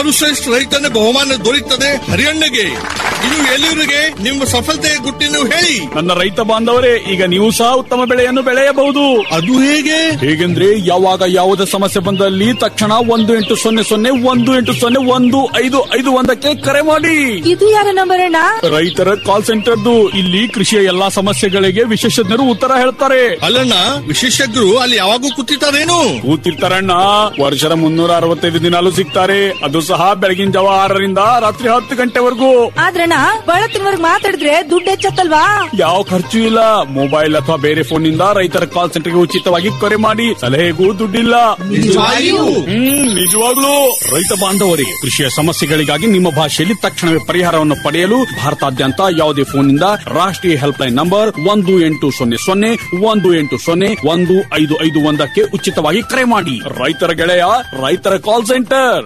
ಸರ್ವಶ್ರೇಷ್ಠ ರೈತನ ಬಹುಮಾನ ದೊರೆಯುತ್ತದೆ ಹರಿಯಣ್ಣಗೆ ಇದು ಎಲ್ಲಿವರಿಗೆ ನಿಮ್ಮ ಸಫಲತೆಯ ಗುಟ್ಟಿನ ಹೇಳಿ ನನ್ನ ರೈತ ಬಾಂಧವರೇ ಈಗ ನೀವು ಸಹ ಉತ್ತಮ ಬೆಳೆಯನ್ನು ಬೆಳೆಯಬಹುದು ಅದು ಹೇಗೆ ಹೇಗೆಂದ್ರೆ ಯಾವಾಗ ಯಾವುದೇ ಸಮಸ್ಯೆ ಬಂದಲ್ಲಿ ತಕ್ಷಣ ಒಂದು ಎಂಟು ಸೊನ್ನೆ ಸೊನ್ನೆ ಒಂದು ಎಂಟು ಸೊನ್ನೆ ಒಂದು ಐದು ಐದು ಒಂದಕ್ಕೆ ಕರೆ ಮಾಡಿ ಇದು ಯಾರ ನಂಬರ್ ಅಣ್ಣ ರೈತರ ಕಾಲ್ ಸೆಂಟರ್ದು ಇಲ್ಲಿ ಕೃಷಿಯ ಎಲ್ಲಾ ಸಮಸ್ಯೆಗಳಿಗೆ ವಿಶೇಷಜ್ಞರು ಉತ್ತರ ಹೇಳ್ತಾರೆ ಅಲ್ಲಣ್ಣ ವಿಶೇಷಜ್ಞರು ಅಲ್ಲಿ ಯಾವಾಗೂ ಕೂತಿರ್ತಾರೇನು ಕೂತಿರ್ತಾರಣ್ಣ ವರ್ಷದ ಮುನ್ನೂರ ಅರವತ್ತೈದು ದಿನಾಲು ಸಿಗ್ತಾರೆ ಅದು ಸಹ ಬೆಳಗಿನ ಜಾವ ಆರರಿಂದ ರಾತ್ರಿ ಹತ್ತು ಗಂಟೆವರೆಗೂ ಆದ್ರಣ್ಣ ಬಳತ್ತಿನವರ್ಗ್ ಮಾತಾಡಿದ್ರೆ ದುಡ್ಡು ಹೆಚ್ಚತ್ತಲ್ವಾ ಯಾವ ಖರ್ಚು ಇಲ್ಲ ಮೊಬೈಲ್ ಅಥವಾ ಬೇರೆ ಫೋನ್ ನಿಂದ ರೈತರ ಕಾಲ್ ಸೆಂಟರ್ಗೆ ಉಚಿತವಾಗಿ ಕರೆ ಮಾಡಿ ಸಲಹೆಗೂ ದುಡ್ಡಿಲ್ಲ ನಿಜವಾಗಿಯೂ? ಹ್ಮ್ ನಿಜವಾಗ್ಲೂ ರೈತ ಬಾಂಧವರೇ ಕೃಷಿಯ ಸಮಸ್ಯೆಗಳಿಗಾಗಿ ನಿಮ್ಮ ಭಾಷೆಯಲ್ಲಿ ತಕ್ಷಣವೇ ಪರಿಹಾರವನ್ನು ಪಡೆಯಲು ಭಾರತಾದ್ಯಂತ ಯಾವುದೇ ಫೋನ್ ನಿಂದ ರಾಷ್ಟ್ರೀಯ ಹೆಲ್ಪ್ ಲೈನ್ ನಂಬರ್ ಒಂದು ಎಂಟು ಸೊನ್ನೆ ಸೊನ್ನೆ ಒಂದು ಎಂಟು ಸೊನ್ನೆ ಒಂದು ಐದು ಐದು ಒಂದಕ್ಕೆ ಉಚಿತವಾಗಿ ಕರೆ ಮಾಡಿ ರೈತರ ಗೆಳೆಯ ರೈತರ ಕಾಲ್ ಸೆಂಟರ್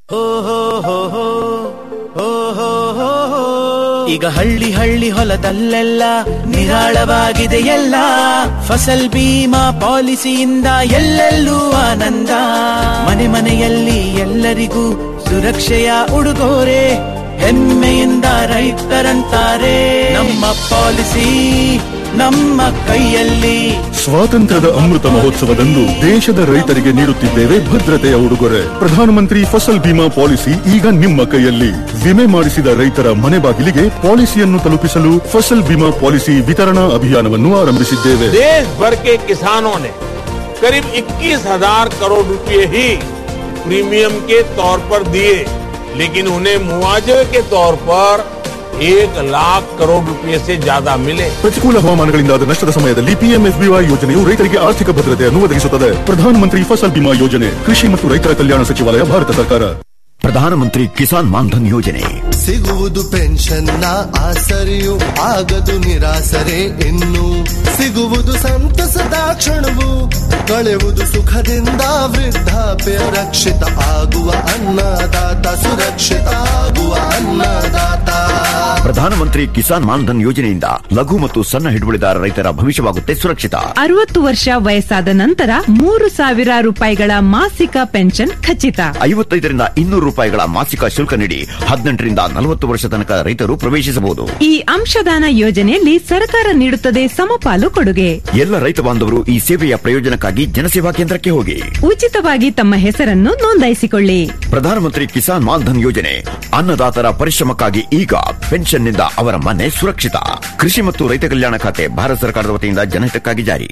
ಈಗ ಹಳ್ಳಿ ಹಳ್ಳಿ ಹೊಲದಲ್ಲೆಲ್ಲ ನಿರಾಳವಾಗಿದೆ ಎಲ್ಲ ಫಸಲ್ ಬೀಮಾ ಪಾಲಿಸಿಯಿಂದ ಎಲ್ಲೆಲ್ಲೂ ಆನಂದ ಮನೆ ಮನೆಯಲ್ಲಿ ಎಲ್ಲರಿಗೂ ಸುರಕ್ಷೆಯ ಉಡುಗೊರೆ ಹೆಮ್ಮೆಯಿಂದ ರೈತರಂತಾರೆ ನಮ್ಮ ಪಾಲಿಸಿ ನಮ್ಮ ಕೈಯಲ್ಲಿ ಸ್ವಾತಂತ್ರ್ಯದ ಅಮೃತ ಮಹೋತ್ಸವದಂದು ದೇಶದ ರೈತರಿಗೆ ನೀಡುತ್ತಿದ್ದೇವೆ ಭದ್ರತೆಯ ಉಡುಗೊರೆ ಪ್ರಧಾನಮಂತ್ರಿ ಫಸಲ್ ಬಿಮಾ ಪಾಲಿಸಿ ಈಗ ನಿಮ್ಮ ಕೈಯಲ್ಲಿ ವಿಮೆ ಮಾಡಿಸಿದ ರೈತರ ಮನೆ ಬಾಗಿಲಿಗೆ ಪಾಲಿಸಿಯನ್ನು ತಲುಪಿಸಲು ಫಸಲ್ ಬಿಮಾ ಪಾಲಿಸಿ ವಿತರಣಾ ಅಭಿಯಾನವನ್ನು ಆರಂಭಿಸಿದ್ದೇವೆ देश भर के किसानों ने करीब 21,000 करोड़ रुपए ही प्रीमियम के तौर पर दिए लेकिन उन्हें मुआवजे के तौर पर एक लाख करोड़ रुपए से ज्यादा मिले ಪ್ರತಿಕೂಲ ಹವಾಮಾನಗಳಿಂದಾದ ನಷ್ಟದ ಸಮಯದಲ್ಲಿ ಪಿಎಂಎಫ್ಬಿವೈ ಯೋಜನೆಯು ರೈತರಿಗೆ ಆರ್ಥಿಕ ಭದ್ರತೆಯನ್ನು ಒದಗಿಸುತ್ತದೆ ಪ್ರಧಾನಮಂತ್ರಿ ಫಸಲ್ ಬಿಮಾ ಯೋಜನೆ ಕೃಷಿ ಮತ್ತು ರೈತರ ಕಲ್ಯಾಣ ಸಚಿವಾಲಯ ಭಾರತ ಸರ್ಕಾರ ಪ್ರಧಾನಮಂತ್ರಿ ಕಿಸಾನ್ ಮಾನ್ಧನ್ ಯೋಜನೆ ಸಿಗುವುದು ಪೆನ್ಷನ್ನ ಆಸರೆಯು ಆಗದು ನಿರಾಸರೆ ಇನ್ನು ಸಿಗುವುದು ಸಂತಸದ ಕ್ಷಣವು ಕಳೆಯುವುದು ಸುಖದಿಂದ ವೃದ್ಧಾಪ್ಯ ರಕ್ಷಿತ ಆಗುವ ಅನ್ನದಾತ ಸುರಕ್ಷಿತ ಆಗುವ ಅನ್ನದಾತ ಪ್ರಧಾನಮಂತ್ರಿ ಕಿಸಾನ್ ಮಾನ್ಧನ್ ಯೋಜನೆಯಿಂದ ಲಘು ಮತ್ತು ಸಣ್ಣ ಹಿಡುವಳಿದಾರ ರೈತರ ಭವಿಷ್ಯವಾಗುತ್ತೆ ಸುರಕ್ಷಿತ ಅರವತ್ತು ವರ್ಷ ವಯಸ್ಸಾದ ನಂತರ ಮೂರು ಸಾವಿರ ರೂಪಾಯಿಗಳ ಮಾಸಿಕ ಪೆನ್ಷನ್ ಖಚಿತ ಐವತ್ತೈದರಿಂದ ಇನ್ನೂರು ರೂಪಾಯಿಗಳ ಮಾಸಿಕ ಶುಲ್ಕ ನೀಡಿ ಹದಿನೆಂಟರಿಂದ ನಲವತ್ತು ವರ್ಷ ತನಕ ರೈತರು ಪ್ರವೇಶಿಸಬಹುದು ಈ ಅಂಶದಾನ ಯೋಜನೆಯಲ್ಲಿ ಸರ್ಕಾರ ನೀಡುತ್ತದೆ ಸಮಪಾಲು ಕೊಡುಗೆ ಎಲ್ಲ ರೈತ ಬಾಂಧವರು ಈ ಸೇವೆಯ ಪ್ರಯೋಜನಕ್ಕಾಗಿ ಜನಸೇವಾ ಕೇಂದ್ರಕ್ಕೆ ಹೋಗಿ ಉಚಿತವಾಗಿ ತಮ್ಮ ಹೆಸರನ್ನು ನೋಂದಾಯಿಸಿಕೊಳ್ಳಿ ಪ್ರಧಾನಮಂತ್ರಿ ಕಿಸಾನ್ ಮಾನ್ಧನ್ ಯೋಜನೆ ಅನ್ನದಾತರ ಪರಿಶ್ರಮಕ್ಕಾಗಿ ಈಗ ಪೆನ್ಷನ್ನಿಂದ ಅವರ ಮನೆ ಸುರಕ್ಷಿತ ಕೃಷಿ ಮತ್ತು ರೈತ ಕಲ್ಯಾಣ ಖಾತೆ ಭಾರತ ಸರ್ಕಾರದ ವತಿಯಿಂದ ಜನಹಿತಕ್ಕಾಗಿ ಜಾರಿ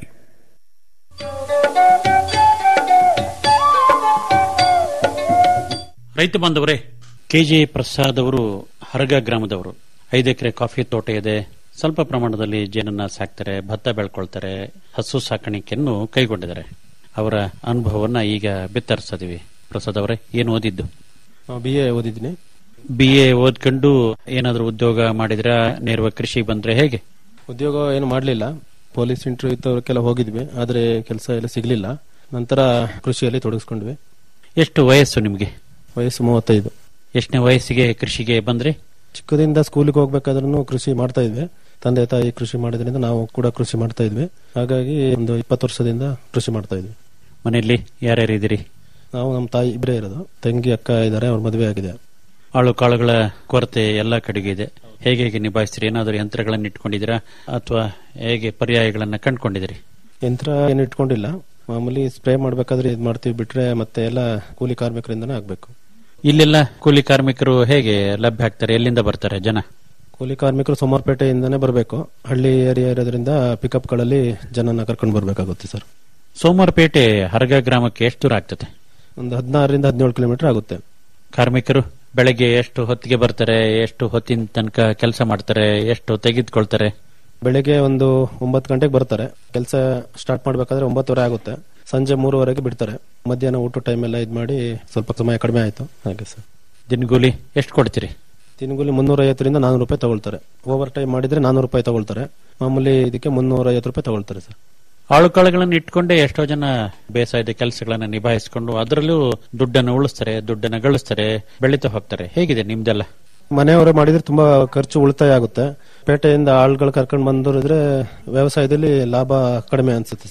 ರೈತ ಬಾಂಧವರೇ ಕೆಜೆ ಪ್ರಸಾದ್ ಅವರು ಹರಗ ಗ್ರಾಮದವರು ಐದು ಎಕರೆ ಕಾಫಿ ತೋಟ ಇದೆ ಸ್ವಲ್ಪ ಪ್ರಮಾಣದಲ್ಲಿ ಜೇನನ್ನ ಸಾಕ್ತಾರೆ ಭತ್ತ ಬೆಳ್ಕೊಳ್ತಾರೆ ಹಸು ಸಾಕಾಣಿಕೆಯನ್ನು ಕೈಗೊಂಡಿದ್ದಾರೆ ಅವರ ಅನುಭವವನ್ನ ಈಗ ಬಿತ್ತರಿಸಿದೀವಿ ಪ್ರಸಾದ್ ಅವರೇ ಏನು ಓದಿದ್ದು ಬಿ ಎ ಓದಿದ್ದೀನಿ ಬಿ ಎ ಓದ್ಕೊಂಡು ಏನಾದರೂ ಉದ್ಯೋಗ ಮಾಡಿದ್ರ ನೇರವಾಗಿ ಕೃಷಿ ಬಂದ್ರೆ ಹೇಗೆ ಉದ್ಯೋಗ ಏನು ಮಾಡಲಿಲ್ಲ ಪೊಲೀಸ್ ಇಂಟರ್ವ್ಯೂ ಇದ್ದವಕ್ಕೆಲ್ಲ ಹೋಗಿದ್ವಿ ಆದರೆ ಕೆಲಸ ಎಲ್ಲ ಸಿಗಲಿಲ್ಲ ನಂತರ ಕೃಷಿಯಲ್ಲಿ ತೊಡಗಿಸ್ಕೊಂಡ್ವಿ ಎಷ್ಟು ವಯಸ್ಸು ನಿಮಗೆ ವಯಸ್ಸು ಮೂವತ್ತೈದು ಎಷ್ಟನೇ ವಯಸ್ಸಿಗೆ ಕೃಷಿಗೆ ಬಂದ್ರೆ ಚಿಕ್ಕದಿಂದ ಸ್ಕೂಲಿಗೆ ಹೋಗ್ಬೇಕಾದ್ರೂ ಕೃಷಿ ಮಾಡ್ತಾ ಇದ್ವಿ ತಂದೆ ತಾಯಿ ಕೃಷಿ ಮಾಡಿದ್ರಿಂದ ನಾವು ಕೂಡ ಕೃಷಿ ಮಾಡ್ತಾ ಇದ್ವಿ ಹಾಗಾಗಿ ಒಂದು ಇಪ್ಪತ್ತು ವರ್ಷದಿಂದ ಕೃಷಿ ಮಾಡ್ತಾ ಇದ್ವಿ ಮನೆಯಲ್ಲಿ ಯಾರ್ಯಾರು ಇದ್ದೀರಿ ನಾವು ನಮ್ಮ ತಾಯಿ ಇಬ್ಬರೇ ಇರೋದು ತಂಗಿ ಅಕ್ಕ ಇದ್ದಾರೆ ಅವ್ರ ಮದುವೆ ಆಗಿದೆ ಆಳು ಕಾಳುಗಳ ಕೊರತೆ ಎಲ್ಲ ಕಡೆಗೆ ಇದೆ ಹೇಗೆ ಹೇಗೆ ನಿಭಾಯಿಸ್ತೀರಿ ಏನಾದರೂ ಯಂತ್ರಗಳನ್ನು ಇಟ್ಕೊಂಡಿದ್ದೀರಾ ಅಥವಾ ಹೇಗೆ ಪರ್ಯಾಯಗಳನ್ನ ಕಂಡುಕೊಂಡಿದ್ದೀರಿ ಯಂತ್ರ ಏನು ಇಟ್ಕೊಂಡಿಲ್ಲ ಮಾಮೂಲಿ ಸ್ಪ್ರೇ ಮಾಡ್ಬೇಕಾದ್ರೆ ಇದು ಮಾಡ್ತೀವಿ ಬಿಟ್ರೆ ಮತ್ತೆ ಎಲ್ಲ ಕೂಲಿ ಕಾರ್ಮಿಕರಿಂದನೇ ಆಗ್ಬೇಕು ಇಲ್ಲೆಲ್ಲ ಕೂಲಿ ಕಾರ್ಮಿಕರು ಹೇಗೆ ಲಭ್ಯ ಆಗ್ತಾರೆ ಎಲ್ಲಿಂದ ಬರ್ತಾರೆ ಜನ ಕೂಲಿ ಕಾರ್ಮಿಕರು ಸೋಮವಾರಪೇಟೆಯಿಂದನೇ ಬರಬೇಕು ಹಳ್ಳಿ ಏರಿಯಾ ಇರೋದ್ರಿಂದ ಪಿಕಪ್ಗಳಲ್ಲಿ ಜನನ ಕರ್ಕೊಂಡು ಬರಬೇಕಾಗುತ್ತೆ ಸರ್ ಸೋಮವಾರಪೇಟೆ ಹರಗ ಗ್ರಾಮಕ್ಕೆ ಎಷ್ಟು ದೂರ ಆಗ್ತದೆ ಒಂದು ಹದಿನಾರರಿಂದ ಹದಿನೇಳು ಕಿಲೋಮೀಟರ್ ಆಗುತ್ತೆ ಕಾರ್ಮಿಕರು ಬೆಳಗ್ಗೆ ಎಷ್ಟು ಹೊತ್ತಿಗೆ ಬರ್ತಾರೆ ಎಷ್ಟು ಹೊತ್ತಿನ ತನಕ ಕೆಲಸ ಮಾಡ್ತಾರೆ ಎಷ್ಟು ತೆಗೆದುಕೊಳ್ತಾರೆ ಬೆಳಿಗ್ಗೆ ಒಂದು ಒಂಬತ್ತು ಗಂಟೆಗೆ ಬರ್ತಾರೆ ಕೆಲಸ ಸ್ಟಾರ್ಟ್ ಮಾಡ್ಬೇಕಾದ್ರೆ ಒಂಬತ್ತುವರೆ ಆಗುತ್ತೆ ಸಂಜೆ ಮೂರುವರೆಗೆ ಬಿಡ್ತಾರೆ ಮಧ್ಯಾಹ್ನ ಊಟ ಟೈಮ್ ಎಲ್ಲ ಇದು ಮಾಡಿ ಸ್ವಲ್ಪ ಸಮಯ ಕಡಿಮೆ ಆಯ್ತು ಹಾಗೆ ಸರ್ ದಿನಗೂಲಿ ಎಷ್ಟು ಕೊಡ್ತೀರಿ ದಿನಗೂಲಿ ಮುನ್ನೂರ ಐವತ್ತರಿಂದ ನಾನೂರು ರೂಪಾಯಿ ತಗೊಳ್ತಾರೆ ಓವರ್ ಟೈಮ್ ಮಾಡಿದ್ರೆ ನಾನೂರು ರೂಪಾಯಿ ತಗೊಳ್ತಾರೆ ಮಾಮೂಲಿ ಇದಕ್ಕೆ ಮುನ್ನೂರ ಐವತ್ತು ರೂಪಾಯಿ ತಗೊಳ್ತಾರೆ ಸರ್ ಆಳುಕಾಳುಗಳನ್ನು ಇಟ್ಕೊಂಡೇ ಎಷ್ಟೋ ಜನ ಬೇಸಾಯದ ಕೆಲಸಗಳನ್ನ ನಿಭಾಯಿಸಿಕೊಂಡು ಅದರಲ್ಲೂ ದುಡ್ಡನ್ನು ಉಳಿಸ್ತಾರೆ ದುಡ್ಡನ್ನು ಗಳಿಸ್ತಾರೆ ಬೆಳೀತಾ ಹೋಗ್ತಾರೆ ಹೇಗಿದೆ ನಿಮ್ದೆಲ್ಲ ಮನೆಯವರೇ ಮಾಡಿದ್ರೆ ತುಂಬಾ ಖರ್ಚು ಉಳಿತಾಯ ಆಗುತ್ತೆ ಪೇಟೆಯಿಂದ ಆಳುಗಳು ಕರ್ಕೊಂಡು ಬಂದಿದ್ರೆ ವ್ಯವಸಾಯದಲ್ಲಿ ಲಾಭ ಕಡಿಮೆ ಅನ್ಸುತ್ತೆ ಸರ್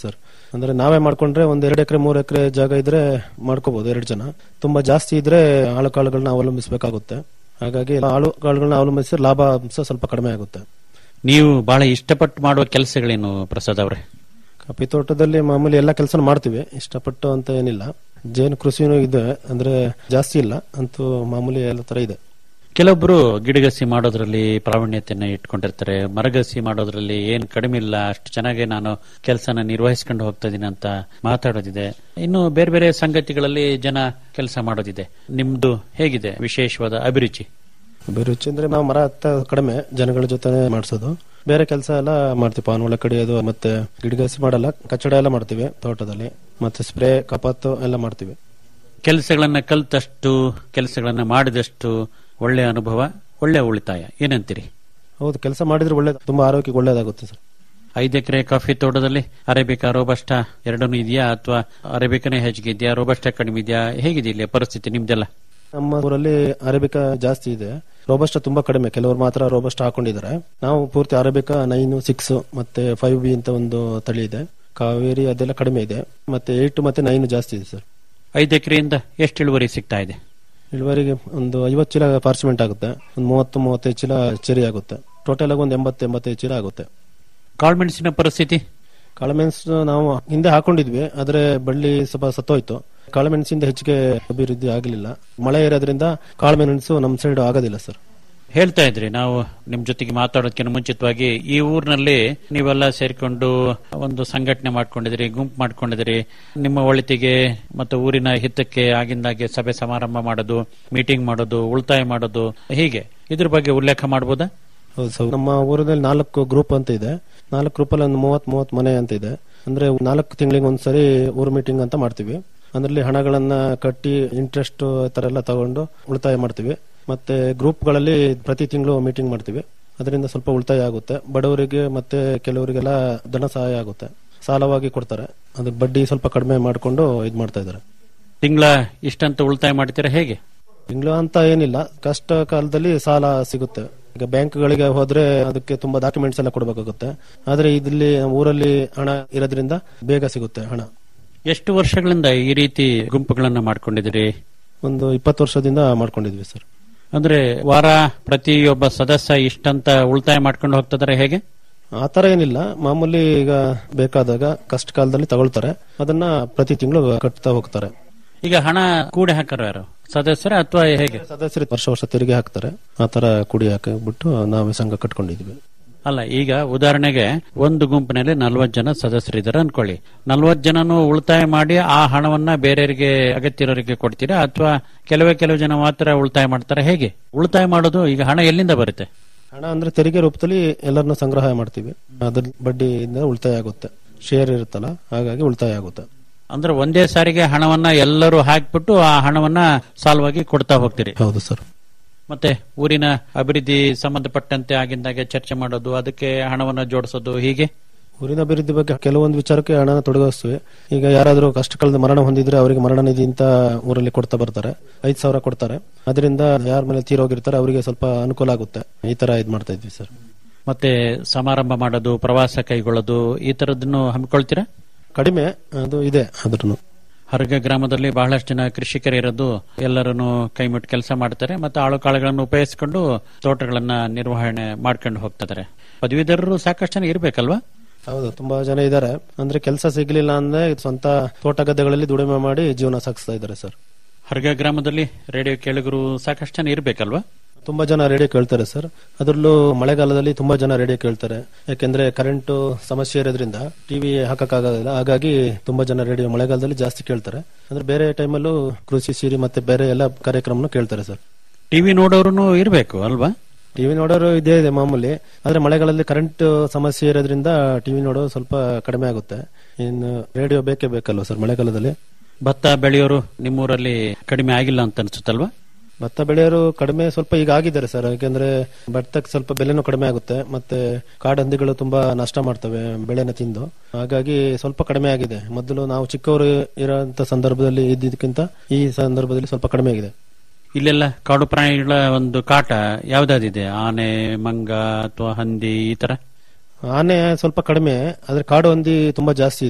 ಅಂದ್ರೆ ನಾವೇ ಮಾಡ್ಕೊಂಡ್ರೆ ಒಂದ್ ಎರಡು ಎಕರೆ ಮೂರ್ ಎಕರೆ ಜಾಗ ಇದ್ರೆ ಮಾಡ್ಕೋಬಹುದು ಎರಡು ಜನ ತುಂಬಾ ಜಾಸ್ತಿ ಇದ್ರೆ ಆಳು ಕಾಳುಗಳನ್ನ ಅವಲಂಬಿಸಬೇಕಾಗುತ್ತೆ ಹಾಗಾಗಿ ಆಳು ಕಾಳುಗಳನ್ನ ಅವಲಂಬಿಸಿದ್ರೆ ಲಾಭ ಅಂಶ ಸ್ವಲ್ಪ ಕಡಿಮೆ ಆಗುತ್ತೆ ನೀವು ಬಹಳ ಇಷ್ಟಪಟ್ಟು ಮಾಡುವ ಕೆಲಸಗಳೇನು ಪ್ರಸಾದ್ ಅವರೇ ಕಾಫಿ ತೋಟದಲ್ಲಿ ಮಾಮೂಲಿ ಎಲ್ಲ ಕೆಲಸ ಮಾಡ್ತೀವಿ ಇಷ್ಟಪಟ್ಟು ಅಂತ ಏನಿಲ್ಲ ಜೇನು ಕೃಷಿನೂ ಇದೆ ಅಂದ್ರೆ ಜಾಸ್ತಿ ಇಲ್ಲ ಅಂತೂ ಮಾಮೂಲಿ ಎಲ್ಲ ತರ ಇದೆ ಕೆಲವೊಬ್ರು ಗಿಡಗಸಿ ಮಾಡೋದ್ರಲ್ಲಿ ಪ್ರಾವೀಣ್ಯತೆಯನ್ನ ಇಟ್ಕೊಂಡಿರ್ತಾರೆ ಮರಗಸಿ ಮಾಡೋದ್ರಲ್ಲಿ ಏನ್ ಕಡಿಮೆ ಇಲ್ಲ ಅಷ್ಟು ಚೆನ್ನಾಗಿ ನಾನು ಕೆಲಸನ ನಿರ್ವಹಿಸ್ಕೊಂಡು ಹೋಗ್ತಾ ಇದೀನಿ ಅಂತ ಮಾತಾಡೋದಿದೆ ಇನ್ನು ಬೇರೆ ಬೇರೆ ಸಂಗತಿಗಳಲ್ಲಿ ಜನ ಕೆಲಸ ಮಾಡೋದಿದೆ ನಿಮ್ದು ಹೇಗಿದೆ ವಿಶೇಷವಾದ ಅಭಿರುಚಿ ಅಭಿರುಚಿ ಅಂದ್ರೆ ನಾವು ಮರ ಹತ್ತ ಕಡಿಮೆ ಜನಗಳ ಜೊತೆ ಮಾಡಿಸೋದು ಬೇರೆ ಕೆಲಸ ಎಲ್ಲ ಮಾಡ್ತೀವಿ ಪಾನ್ ಒಳ ಕಡಿಯೋದು ಮತ್ತೆ ಗಿಡಗಸಿ ಮಾಡಲ್ಲ ಕಚ್ಚಡ ಎಲ್ಲ ಮಾಡ್ತೀವಿ ತೋಟದಲ್ಲಿ ಮತ್ತೆ ಸ್ಪ್ರೇ ಕಪಾತ್ತು ಎಲ್ಲ ಮಾಡ್ತೀವಿ ಕೆಲಸಗಳನ್ನ ಕಲ್ತಷ್ಟು ಕೆಲಸಗಳನ್ನ ಮಾಡಿದಷ್ಟು ಒಳ್ಳೆ ಅನುಭವ ಒಳ್ಳೆ ಉಳಿತಾಯ ಏನಂತೀರಿ ಹೌದು ಕೆಲಸ ಮಾಡಿದ್ರೆ ಒಳ್ಳೆ ತುಂಬಾ ಆರೋಗ್ಯಕ್ಕೆ ಒಳ್ಳೇದಾಗುತ್ತೆ ಸರ್ ಐದು ಎಕರೆ ಕಾಫಿ ತೋಟದಲ್ಲಿ ಅರೇಬಿಕಾ ರೋಬಸ್ಟ ಎರಡನ್ನೂ ಇದೆಯಾ ಅಥವಾ ಅರೇಬಿಕನೇ ಹೆಚ್ಚಿಗೆ ಇದೆಯಾ ರೋಬಸ್ಟ ಕಡಿಮೆ ಇದೆಯಾ ಹೇಗಿದೆ ಇಲ್ಲಿ ಪರಿಸ್ಥಿತಿ ನಿಮ್ದೆಲ್ಲ ನಮ್ಮ ಊರಲ್ಲಿ ಅರೇಬಿಕಾ ಜಾಸ್ತಿ ಇದೆ ರೋಬಸ್ಟ ತುಂಬಾ ಕಡಿಮೆ ಕೆಲವರು ಮಾತ್ರ ರೋಬಸ್ಟ ಹಾಕೊಂಡಿದ್ದಾರೆ ನಾವು ಪೂರ್ತಿ ಅರೇಬಿಕಾ ನೈನ್ ಸಿಕ್ಸ್ ಮತ್ತೆ ಫೈವ್ ಬಿ ಅಂತ ಒಂದು ತಳಿ ಇದೆ ಕಾವೇರಿ ಅದೆಲ್ಲ ಕಡಿಮೆ ಇದೆ ಮತ್ತೆ ಏಟ್ ಮತ್ತೆ ನೈನ್ ಜಾಸ್ತಿ ಇದೆ ಸರ್ ಐದು ಎಕರೆಯಿಂದ ಎಷ್ಟು ಇಳುವರಿ ಸಿಗ್ತಾ ಇದೆ ಇಳುವರಿಗೆ ಒಂದು ಐವತ್ತು ಚೀಲ ಪಾರ್ಸಿಮೆಂಟ್ ಆಗುತ್ತೆ ಒಂದು ಮೂವತ್ತು ಮೂವತ್ತೈದು ಚೀಲ ಚೆರಿ ಆಗುತ್ತೆ ಟೋಟಲ್ ಆಗಿ ಒಂದು ಎಂಬತ್ತು ಎಂಬತ್ತೈದು ಚೀಲ ಆಗುತ್ತೆ ಕಾಳುಮೆಣಸಿನ ಪರಿಸ್ಥಿತಿ ಕಾಳುಮೆಣಸು ನಾವು ಹಿಂದೆ ಹಾಕೊಂಡಿದ್ವಿ ಆದ್ರೆ ಬಳ್ಳಿ ಸ್ವಲ್ಪ ಸತ್ತೋಯ್ತು ಕಾಳುಮೆಣಸಿಂದ ಹೆಚ್ಚಿಗೆ ಅಭಿವೃದ್ಧಿ ಆಗಲಿಲ್ಲ ಮಳೆ ಇರೋದ್ರಿಂದ ಕಾಳುಮೆಣಸು ನಮ್ಮ ಸೈಡ್ ಆಗೋದಿಲ್ಲ ಸರ್ ಹೇಳ್ತಾ ಇದ್ರಿ ನಾವು ನಿಮ್ ಜೊತೆಗೆ ಮಾತಾಡೋದಕ್ಕಿಂತ ಮುಂಚಿತವಾಗಿ ಈ ಊರಿನಲ್ಲಿ ನೀವೆಲ್ಲ ಸೇರಿಕೊಂಡು ಒಂದು ಸಂಘಟನೆ ಮಾಡ್ಕೊಂಡಿದ್ರಿ ಗುಂಪು ಮಾಡ್ಕೊಂಡಿದ್ರಿ ನಿಮ್ಮ ಒಳಿತಿಗೆ ಮತ್ತು ಊರಿನ ಹಿತಕ್ಕೆ ಆಗಿಂದಾಗೆ ಸಭೆ ಸಮಾರಂಭ ಮಾಡೋದು ಮೀಟಿಂಗ್ ಮಾಡೋದು ಉಳಿತಾಯ ಮಾಡೋದು ಹೀಗೆ ಇದ್ರ ಬಗ್ಗೆ ಉಲ್ಲೇಖ ಮಾಡಬಹುದಾ ಹೌದು ಸರ್ ನಮ್ಮ ಊರಿನಲ್ಲಿ ನಾಲ್ಕು ಗ್ರೂಪ್ ಅಂತ ಇದೆ ನಾಲ್ಕು ಗ್ರೂಪಲ್ಲಿ ಒಂದು ಮೂವತ್ ಮೂವತ್ ಮನೆ ಅಂತ ಇದೆ ಅಂದ್ರೆ ನಾಲ್ಕು ತಿಂಗಳಿಗೆ ಒಂದ್ಸರಿ ಊರು ಮೀಟಿಂಗ್ ಅಂತ ಮಾಡ್ತೀವಿ ಅದರಲ್ಲಿ ಹಣಗಳನ್ನ ಕಟ್ಟಿ ಇಂಟ್ರೆಸ್ಟ್ ತರ ಎಲ್ಲ ತಗೊಂಡು ಉಳಿತಾಯ ಮಾಡ್ತೀವಿ ಮತ್ತೆ ಗ್ರೂಪ್ಗಳಲ್ಲಿ ಪ್ರತಿ ತಿಂಗಳು ಮೀಟಿಂಗ್ ಮಾಡ್ತೀವಿ ಅದರಿಂದ ಸ್ವಲ್ಪ ಉಳಿತಾಯ ಆಗುತ್ತೆ ಬಡವರಿಗೆ ಮತ್ತೆ ಕೆಲವರಿಗೆಲ್ಲ ಧನ ಸಹಾಯ ಆಗುತ್ತೆ ಸಾಲವಾಗಿ ಕೊಡ್ತಾರೆ ಅದಕ್ಕೆ ಬಡ್ಡಿ ಸ್ವಲ್ಪ ಕಡಿಮೆ ಮಾಡಿಕೊಂಡು ಇದು ಮಾಡ್ತಾ ಇದ್ದಾರೆ ತಿಂಗಳ ಇಷ್ಟಂತ ಉಳಿತಾಯ ಮಾಡ್ತೀರಾ ಹೇಗೆ ತಿಂಗಳು ಅಂತ ಏನಿಲ್ಲ ಕಷ್ಟ ಕಾಲದಲ್ಲಿ ಸಾಲ ಸಿಗುತ್ತೆ ಈಗ ಬ್ಯಾಂಕ್ಗಳಿಗೆ ಹೋದ್ರೆ ಅದಕ್ಕೆ ತುಂಬಾ ಡಾಕ್ಯುಮೆಂಟ್ಸ್ ಎಲ್ಲ ಕೊಡಬೇಕಾಗುತ್ತೆ ಆದ್ರೆ ಇಲ್ಲಿ ಊರಲ್ಲಿ ಹಣ ಇರೋದ್ರಿಂದ ಬೇಗ ಸಿಗುತ್ತೆ ಹಣ ಎಷ್ಟು ವರ್ಷಗಳಿಂದ ಈ ರೀತಿ ಗುಂಪುಗಳನ್ನ ಮಾಡ್ಕೊಂಡಿದ್ದೀರಿ ಒಂದು ಇಪ್ಪತ್ತು ವರ್ಷದಿಂದ ಮಾಡ್ಕೊಂಡಿದ್ವಿ ಸರ್ ಅಂದ್ರೆ ವಾರ ಪ್ರತಿಯೊಬ್ಬ ಸದಸ್ಯ ಇಷ್ಟಂತ ಉಳಿತಾಯ ಮಾಡ್ಕೊಂಡು ಹೋಗ್ತಿದಾರೆ ಹೇಗೆ ಆತರ ಏನಿಲ್ಲ ಮಾಮೂಲಿ ಈಗ ಬೇಕಾದಾಗ ಕಷ್ಟ ಕಾಲದಲ್ಲಿ ತಗೊಳ್ತಾರೆ ಅದನ್ನ ಪ್ರತಿ ತಿಂಗಳು ಕಟ್ತಾ ಹೋಗ್ತಾರೆ ಈಗ ಹಣ ಕೂಡಿ ಹಾಕರು ಯಾರು ಸದಸ್ಯರ ಅಥವಾ ಹೇಗೆ ಸದಸ್ಯರು ವರ್ಷ ವರ್ಷ ತೆರಿಗೆ ಹಾಕ್ತಾರೆ ಆತರ ಕುಡಿ ಹಾಕಿಬಿಟ್ಟು ನಾವೇ ಸಂಘ ಕಟ್ಕೊಂಡಿದ್ವಿ ಅಲ್ಲ ಈಗ ಉದಾಹರಣೆಗೆ ಒಂದು ಗುಂಪಿನಲ್ಲಿ ನಲ್ವತ್ತು ಜನ ಸದಸ್ಯರಿದ್ದಾರೆ ಅನ್ಕೊಳ್ಳಿ ನಲ್ವತ್ತು ಜನನು ಉಳಿತಾಯ ಮಾಡಿ ಆ ಹಣವನ್ನ ಬೇರೆಯವರಿಗೆ ಅಗತ್ಯ ಇರೋರಿಗೆ ಕೊಡ್ತೀರಾ ಅಥವಾ ಕೆಲವೇ ಕೆಲವು ಜನ ಮಾತ್ರ ಉಳಿತಾಯ ಮಾಡ್ತಾರೆ ಹೇಗೆ ಉಳಿತಾಯ ಮಾಡೋದು ಈಗ ಹಣ ಎಲ್ಲಿಂದ ಬರುತ್ತೆ ಹಣ ಅಂದ್ರೆ ತೆರಿಗೆ ರೂಪದಲ್ಲಿ ಎಲ್ಲರನ್ನ ಸಂಗ್ರಹ ಮಾಡ್ತೀವಿ ಅದ್ರ ಬಡ್ಡಿಯಿಂದ ಉಳಿತಾಯ ಆಗುತ್ತೆ ಶೇರ್ ಇರುತ್ತಲ್ಲ ಹಾಗಾಗಿ ಉಳಿತಾಯ ಆಗುತ್ತೆ ಅಂದ್ರೆ ಒಂದೇ ಸಾರಿಗೆ ಹಣವನ್ನ ಎಲ್ಲರೂ ಹಾಕ್ಬಿಟ್ಟು ಆ ಹಣವನ್ನ ಸಾಲವಾಗಿ ಕೊಡ್ತಾ ಹೋಗ್ತೀರಿ ಹೌದು ಸರ್ ಮತ್ತೆ ಊರಿನ ಅಭಿವೃದ್ಧಿ ಸಂಬಂಧಪಟ್ಟಂತೆ ಆಗಿಂದಾಗೆ ಚರ್ಚೆ ಮಾಡೋದು ಅದಕ್ಕೆ ಹಣವನ್ನ ಜೋಡಿಸೋದು ಹೀಗೆ ಊರಿನ ಅಭಿವೃದ್ಧಿ ಬಗ್ಗೆ ಕೆಲವೊಂದು ವಿಚಾರಕ್ಕೆ ಹಣನ ತೊಡಗಿಸ್ತೀವಿ ಈಗ ಯಾರಾದ್ರೂ ಕಷ್ಟ ಕಾಲದ ಮರಣ ಹೊಂದಿದ್ರೆ ಅವರಿಗೆ ಮರಣ ನಿಧಿ ಅಂತ ಊರಲ್ಲಿ ಕೊಡ್ತಾ ಬರ್ತಾರೆ ಐದ್ ಸಾವಿರ ಕೊಡ್ತಾರೆ ಅದರಿಂದ ಯಾರ ಮೇಲೆ ತೀರೋಗಿರ್ತಾರೆ ಅವರಿಗೆ ಸ್ವಲ್ಪ ಅನುಕೂಲ ಆಗುತ್ತೆ ಈ ತರ ಇದ್ ಮಾಡ್ತಾ ಇದ್ವಿ ಸರ್ ಮತ್ತೆ ಸಮಾರಂಭ ಮಾಡೋದು ಪ್ರವಾಸ ಕೈಗೊಳ್ಳೋದು ಈ ತರದನ್ನು ಹಮ್ಮಿಕೊಳ್ತೀರಾ ಕಡಿಮೆ ಅದು ಇದೆ ಅದ್ರೂ ಹರಗ ಗ್ರಾಮದಲ್ಲಿ ಬಹಳಷ್ಟು ಜನ ಕೃಷಿಕರಿರೋದು ಎಲ್ಲರನ್ನು ಕೈ ಮುಟ್ಟು ಕೆಲಸ ಮಾಡ್ತಾರೆ ಮತ್ತೆ ಆಳು ಕಾಳುಗಳನ್ನು ಉಪಯೋಗಿಸಿಕೊಂಡು ತೋಟಗಳನ್ನ ನಿರ್ವಹಣೆ ಮಾಡ್ಕೊಂಡು ಹೋಗ್ತಿದ್ದಾರೆ ಪದವೀಧರರು ಸಾಕಷ್ಟು ಜನ ಇರ್ಬೇಕಲ್ವಾ ಹೌದು ತುಂಬಾ ಜನ ಇದ್ದಾರೆ ಅಂದ್ರೆ ಕೆಲಸ ಸಿಗ್ಲಿಲ್ಲ ಅಂದ್ರೆ ಸ್ವಂತ ತೋಟ ಗದ್ದೆಗಳಲ್ಲಿ ದುಡಿಮೆ ಮಾಡಿ ಜೀವನ ಸಾಗಿಸ್ತಾ ಇದ್ದಾರೆ ಸರ್ ಹರಗ ಗ್ರಾಮದಲ್ಲಿ ರೇಡಿಯೋ ಕೇಳುಗರು ಸಾಕಷ್ಟು ಜನ ಇರ್ಬೇಕಲ್ವಾ ತುಂಬಾ ಜನ ರೇಡಿಯೋ ಕೇಳ್ತಾರೆ ಸರ್ ಅದರಲ್ಲೂ ಮಳೆಗಾಲದಲ್ಲಿ ತುಂಬಾ ಜನ ರೇಡಿಯೋ ಕೇಳ್ತಾರೆ ಯಾಕೆಂದ್ರೆ ಕರೆಂಟ್ ಸಮಸ್ಯೆ ಇರೋದ್ರಿಂದ ಟಿವಿ ಹಾಕಕ್ಕಾಗೋದಿಲ್ಲ ಹಾಗಾಗಿ ತುಂಬಾ ಜನ ರೇಡಿಯೋ ಮಳೆಗಾಲದಲ್ಲಿ ಜಾಸ್ತಿ ಕೇಳ್ತಾರೆ ಅಂದ್ರೆ ಬೇರೆ ಟೈಮಲ್ಲೂ ಕೃಷಿ ಸಿರಿ ಮತ್ತೆ ಬೇರೆ ಎಲ್ಲ ಕಾರ್ಯಕ್ರಮನು ಕೇಳ್ತಾರೆ ಸರ್ ಟಿವಿ ನೋಡೋರು ಇರಬೇಕು ಅಲ್ವಾ ಟಿವಿ ನೋಡೋರು ಇದೇ ಇದೆ ಮಾಮೂಲಿ ಆದ್ರೆ ಮಳೆಗಾಲದಲ್ಲಿ ಕರೆಂಟ್ ಸಮಸ್ಯೆ ಇರೋದ್ರಿಂದ ಟಿವಿ ನೋಡೋದು ಸ್ವಲ್ಪ ಕಡಿಮೆ ಆಗುತ್ತೆ ಇನ್ನು ರೇಡಿಯೋ ಬೇಕೇ ಬೇಕಲ್ವ ಸರ್ ಮಳೆಗಾಲದಲ್ಲಿ ಭತ್ತ ಬೆಳೆಯೋರು ನಿಮ್ಮೂರಲ್ಲಿ ಕಡಿಮೆ ಆಗಿಲ್ಲ ಅಂತ ಅನ್ಸುತ್ತಲ್ವಾ ಭತ್ತ ಬೆಳೆಯೋರು ಕಡಿಮೆ ಸ್ವಲ್ಪ ಈಗ ಆಗಿದ್ದಾರೆ ಸರ್ ಯಾಕೆಂದ್ರೆ ಭತ್ತಕ್ಕೆ ಸ್ವಲ್ಪ ಬೆಲೆನೂ ಕಡಿಮೆ ಆಗುತ್ತೆ ಮತ್ತೆ ಕಾಡಂದಿಗಳು ತುಂಬಾ ನಷ್ಟ ಮಾಡ್ತವೆ ಬೆಳೆನ ತಿಂದು ಹಾಗಾಗಿ ಸ್ವಲ್ಪ ಕಡಿಮೆ ಆಗಿದೆ ಮೊದಲು ನಾವು ಚಿಕ್ಕವರು ಇರೋಂತ ಸಂದರ್ಭದಲ್ಲಿ ಇದ್ದಿದ್ದಕ್ಕಿಂತ ಈ ಸಂದರ್ಭದಲ್ಲಿ ಸ್ವಲ್ಪ ಕಡಿಮೆ ಆಗಿದೆ ಇಲ್ಲೆಲ್ಲ ಕಾಡು ಪ್ರಾಣಿಗಳ ಒಂದು ಕಾಟ ಯಾವ್ದಾದಿದೆ ಆನೆ ಮಂಗ ಅಥವಾ ಹಂದಿ ಈ ತರ ಆನೆ ಸ್ವಲ್ಪ ಕಡಿಮೆ ಆದ್ರೆ ಕಾಡು ಹಂದಿ ತುಂಬಾ ಜಾಸ್ತಿ ಇದೆ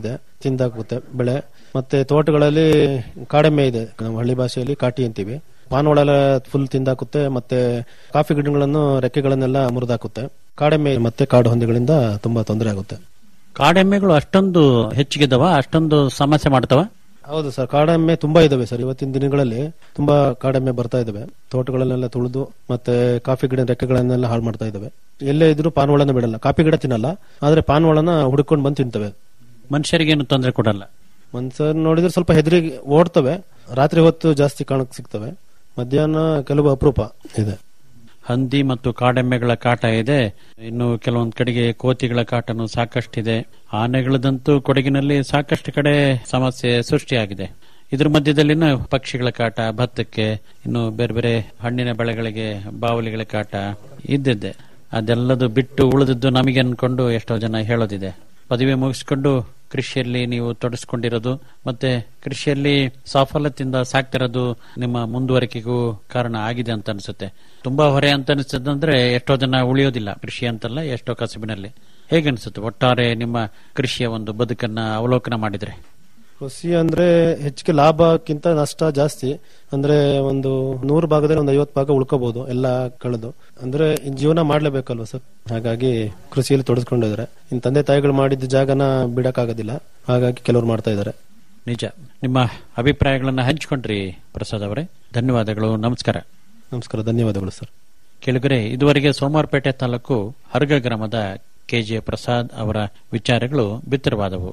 ತಿಂದಾಕುತ್ತೆ ಬೆಳೆ ಮತ್ತೆ ತೋಟಗಳಲ್ಲಿ ಕಾಡೆಮ್ಮೆ ಇದೆ ನಾವು ಹಳ್ಳಿ ಭಾಷೆಯಲ್ಲಿ ಕಾಟಿ ಅಂತೀವಿ ಪಾನೊಳೆಲ್ಲ ಫುಲ್ ತಿಂದಾಕುತ್ತೆ ಮತ್ತೆ ಕಾಫಿ ಗಿಡಗಳನ್ನು ರೆಕ್ಕೆಗಳನ್ನೆಲ್ಲ ಮುರಿದಾಕುತ್ತೆ ಕಾಡೆಮ್ಮೆ ಮತ್ತೆ ಕಾಡು ಹಂದಿಗಳಿಂದ ತುಂಬಾ ತೊಂದರೆ ಆಗುತ್ತೆ ಕಾಡೆಮ್ಮೆಗಳು ಅಷ್ಟೊಂದು ಹೆಚ್ಚಿಗಿದ್ದವ ಅಷ್ಟೊಂದು ಸಮಸ್ಯೆ ಮಾಡ್ತವ ಹೌದು ಸರ್ ಕಾಡೆಮ್ಮೆ ತುಂಬಾ ಇದಾವೆ ಸರ್ ಇವತ್ತಿನ ದಿನಗಳಲ್ಲಿ ತುಂಬಾ ಕಾಡೆಮ್ಮೆ ಬರ್ತಾ ಇದಾವೆ ತೋಟಗಳನ್ನೆಲ್ಲ ತುಳಿದು ಮತ್ತೆ ಕಾಫಿ ಗಿಡ ರೆಕ್ಕೆಗಳನ್ನೆಲ್ಲ ಹಾಳು ಮಾಡ್ತಾ ಇದಾವೆ ಎಲ್ಲೇ ಇದ್ರೂ ಪಾನ್ವಳನ ಬಿಡಲ್ಲ ಕಾಫಿ ಗಿಡ ತಿನ್ನಲ್ಲ ಆದ್ರೆ ಪಾನ್ವಳನ ಹುಡುಕೊಂಡು ಬಂದು ತಿಂತವೆ ಮನುಷ್ಯರಿಗೇನು ತೊಂದರೆ ಕೊಡಲ್ಲ ಮನ್ಸರ್ ನೋಡಿದ್ರೆ ಸ್ವಲ್ಪ ಹೆದರಿ ಓಡ್ತವೆ ರಾತ್ರಿ ಹೊತ್ತು ಜಾಸ್ತಿ ಕಾಣಕ್ ಸಿಗ್ತವೆ ಮಧ್ಯಾಹ್ನ ಕೆಲವು ಅಪರೂಪ ಇದೆ ಹಂದಿ ಮತ್ತು ಕಾಡೆಮ್ಮೆಗಳ ಕಾಟ ಇದೆ ಇನ್ನು ಕೆಲವೊಂದ್ ಕಡೆಗೆ ಕೋತಿಗಳ ಕಾಟನು ಸಾಕಷ್ಟಿದೆ ಆನೆಗಳದಂತೂ ಕೊಡಗಿನಲ್ಲಿ ಸಾಕಷ್ಟು ಕಡೆ ಸಮಸ್ಯೆ ಸೃಷ್ಟಿಯಾಗಿದೆ ಇದ್ರ ಮಧ್ಯದಲ್ಲಿನ ಪಕ್ಷಿಗಳ ಕಾಟ ಭತ್ತಕ್ಕೆ ಇನ್ನು ಬೇರೆ ಬೇರೆ ಹಣ್ಣಿನ ಬೆಳೆಗಳಿಗೆ ಬಾವಲಿಗಳ ಕಾಟ ಇದ್ದಿದ್ದೆ ಅದೆಲ್ಲದು ಬಿಟ್ಟು ಉಳಿದಿದ್ದು ನಮಗೆ ಅನ್ಕೊಂಡು ಎಷ್ಟೋ ಜನ ಹೇಳೋದಿದೆ ಪದವಿ ಮುಗಿಸ್ಕೊಂಡು ಕೃಷಿಯಲ್ಲಿ ನೀವು ತೊಡಸ್ಕೊಂಡಿರೋದು ಮತ್ತೆ ಕೃಷಿಯಲ್ಲಿ ಸಾಫಲ್ಯತೆಯಿಂದ ಸಾಕ್ತಿರೋದು ನಿಮ್ಮ ಮುಂದುವರಿಕೆಗೂ ಕಾರಣ ಆಗಿದೆ ಅಂತ ಅನ್ಸುತ್ತೆ ತುಂಬಾ ಹೊರೆ ಅಂತ ಅನಿಸ್ತದಂದ್ರೆ ಎಷ್ಟೋ ಜನ ಉಳಿಯೋದಿಲ್ಲ ಕೃಷಿ ಅಂತಲ್ಲ ಎಷ್ಟೋ ಕಸುಬಿನಲ್ಲಿ ಹೇಗನ್ಸುತ್ತೆ ಒಟ್ಟಾರೆ ನಿಮ್ಮ ಕೃಷಿಯ ಒಂದು ಬದುಕನ್ನ ಅವಲೋಕನ ಮಾಡಿದ್ರೆ ಕೃಷಿ ಅಂದ್ರೆ ಹೆಚ್ಚಿಗೆ ಲಾಭಕ್ಕಿಂತ ನಷ್ಟ ಜಾಸ್ತಿ ಅಂದ್ರೆ ಒಂದು ನೂರು ಭಾಗದಲ್ಲಿ ಒಂದು ಐವತ್ತು ಭಾಗ ಉಳ್ಕೋಬಹುದು ಎಲ್ಲ ಕಳೆದು ಅಂದ್ರೆ ಇನ್ ಜೀವನ ಮಾಡ್ಲೇಬೇಕಲ್ವಾ ಸರ್ ಹಾಗಾಗಿ ಕೃಷಿಯಲ್ಲಿ ತೊಡಸ್ಕೊಂಡಿದ್ದಾರೆ ಇನ್ ತಂದೆ ತಾಯಿಗಳು ಮಾಡಿದ ಜಾಗನ ಬಿಡಕ್ಕಾಗೋದಿಲ್ಲ ಹಾಗಾಗಿ ಕೆಲವರು ಮಾಡ್ತಾ ಇದ್ದಾರೆ ನಿಜ ನಿಮ್ಮ ಅಭಿಪ್ರಾಯಗಳನ್ನ ಹಂಚಿಕೊಂಡ್ರಿ ಪ್ರಸಾದ್ ಅವರೇ ಧನ್ಯವಾದಗಳು ನಮಸ್ಕಾರ ನಮಸ್ಕಾರ ಧನ್ಯವಾದಗಳು ಸರ್ ಕೆಳಗರೆ ಇದುವರೆಗೆ ಸೋಮವಾರಪೇಟೆ ತಾಲೂಕು ಹರ್ಗ ಗ್ರಾಮದ ಕೆಜೆ ಪ್ರಸಾದ್ ಅವರ ವಿಚಾರಗಳು ಬಿತ್ತರವಾದವು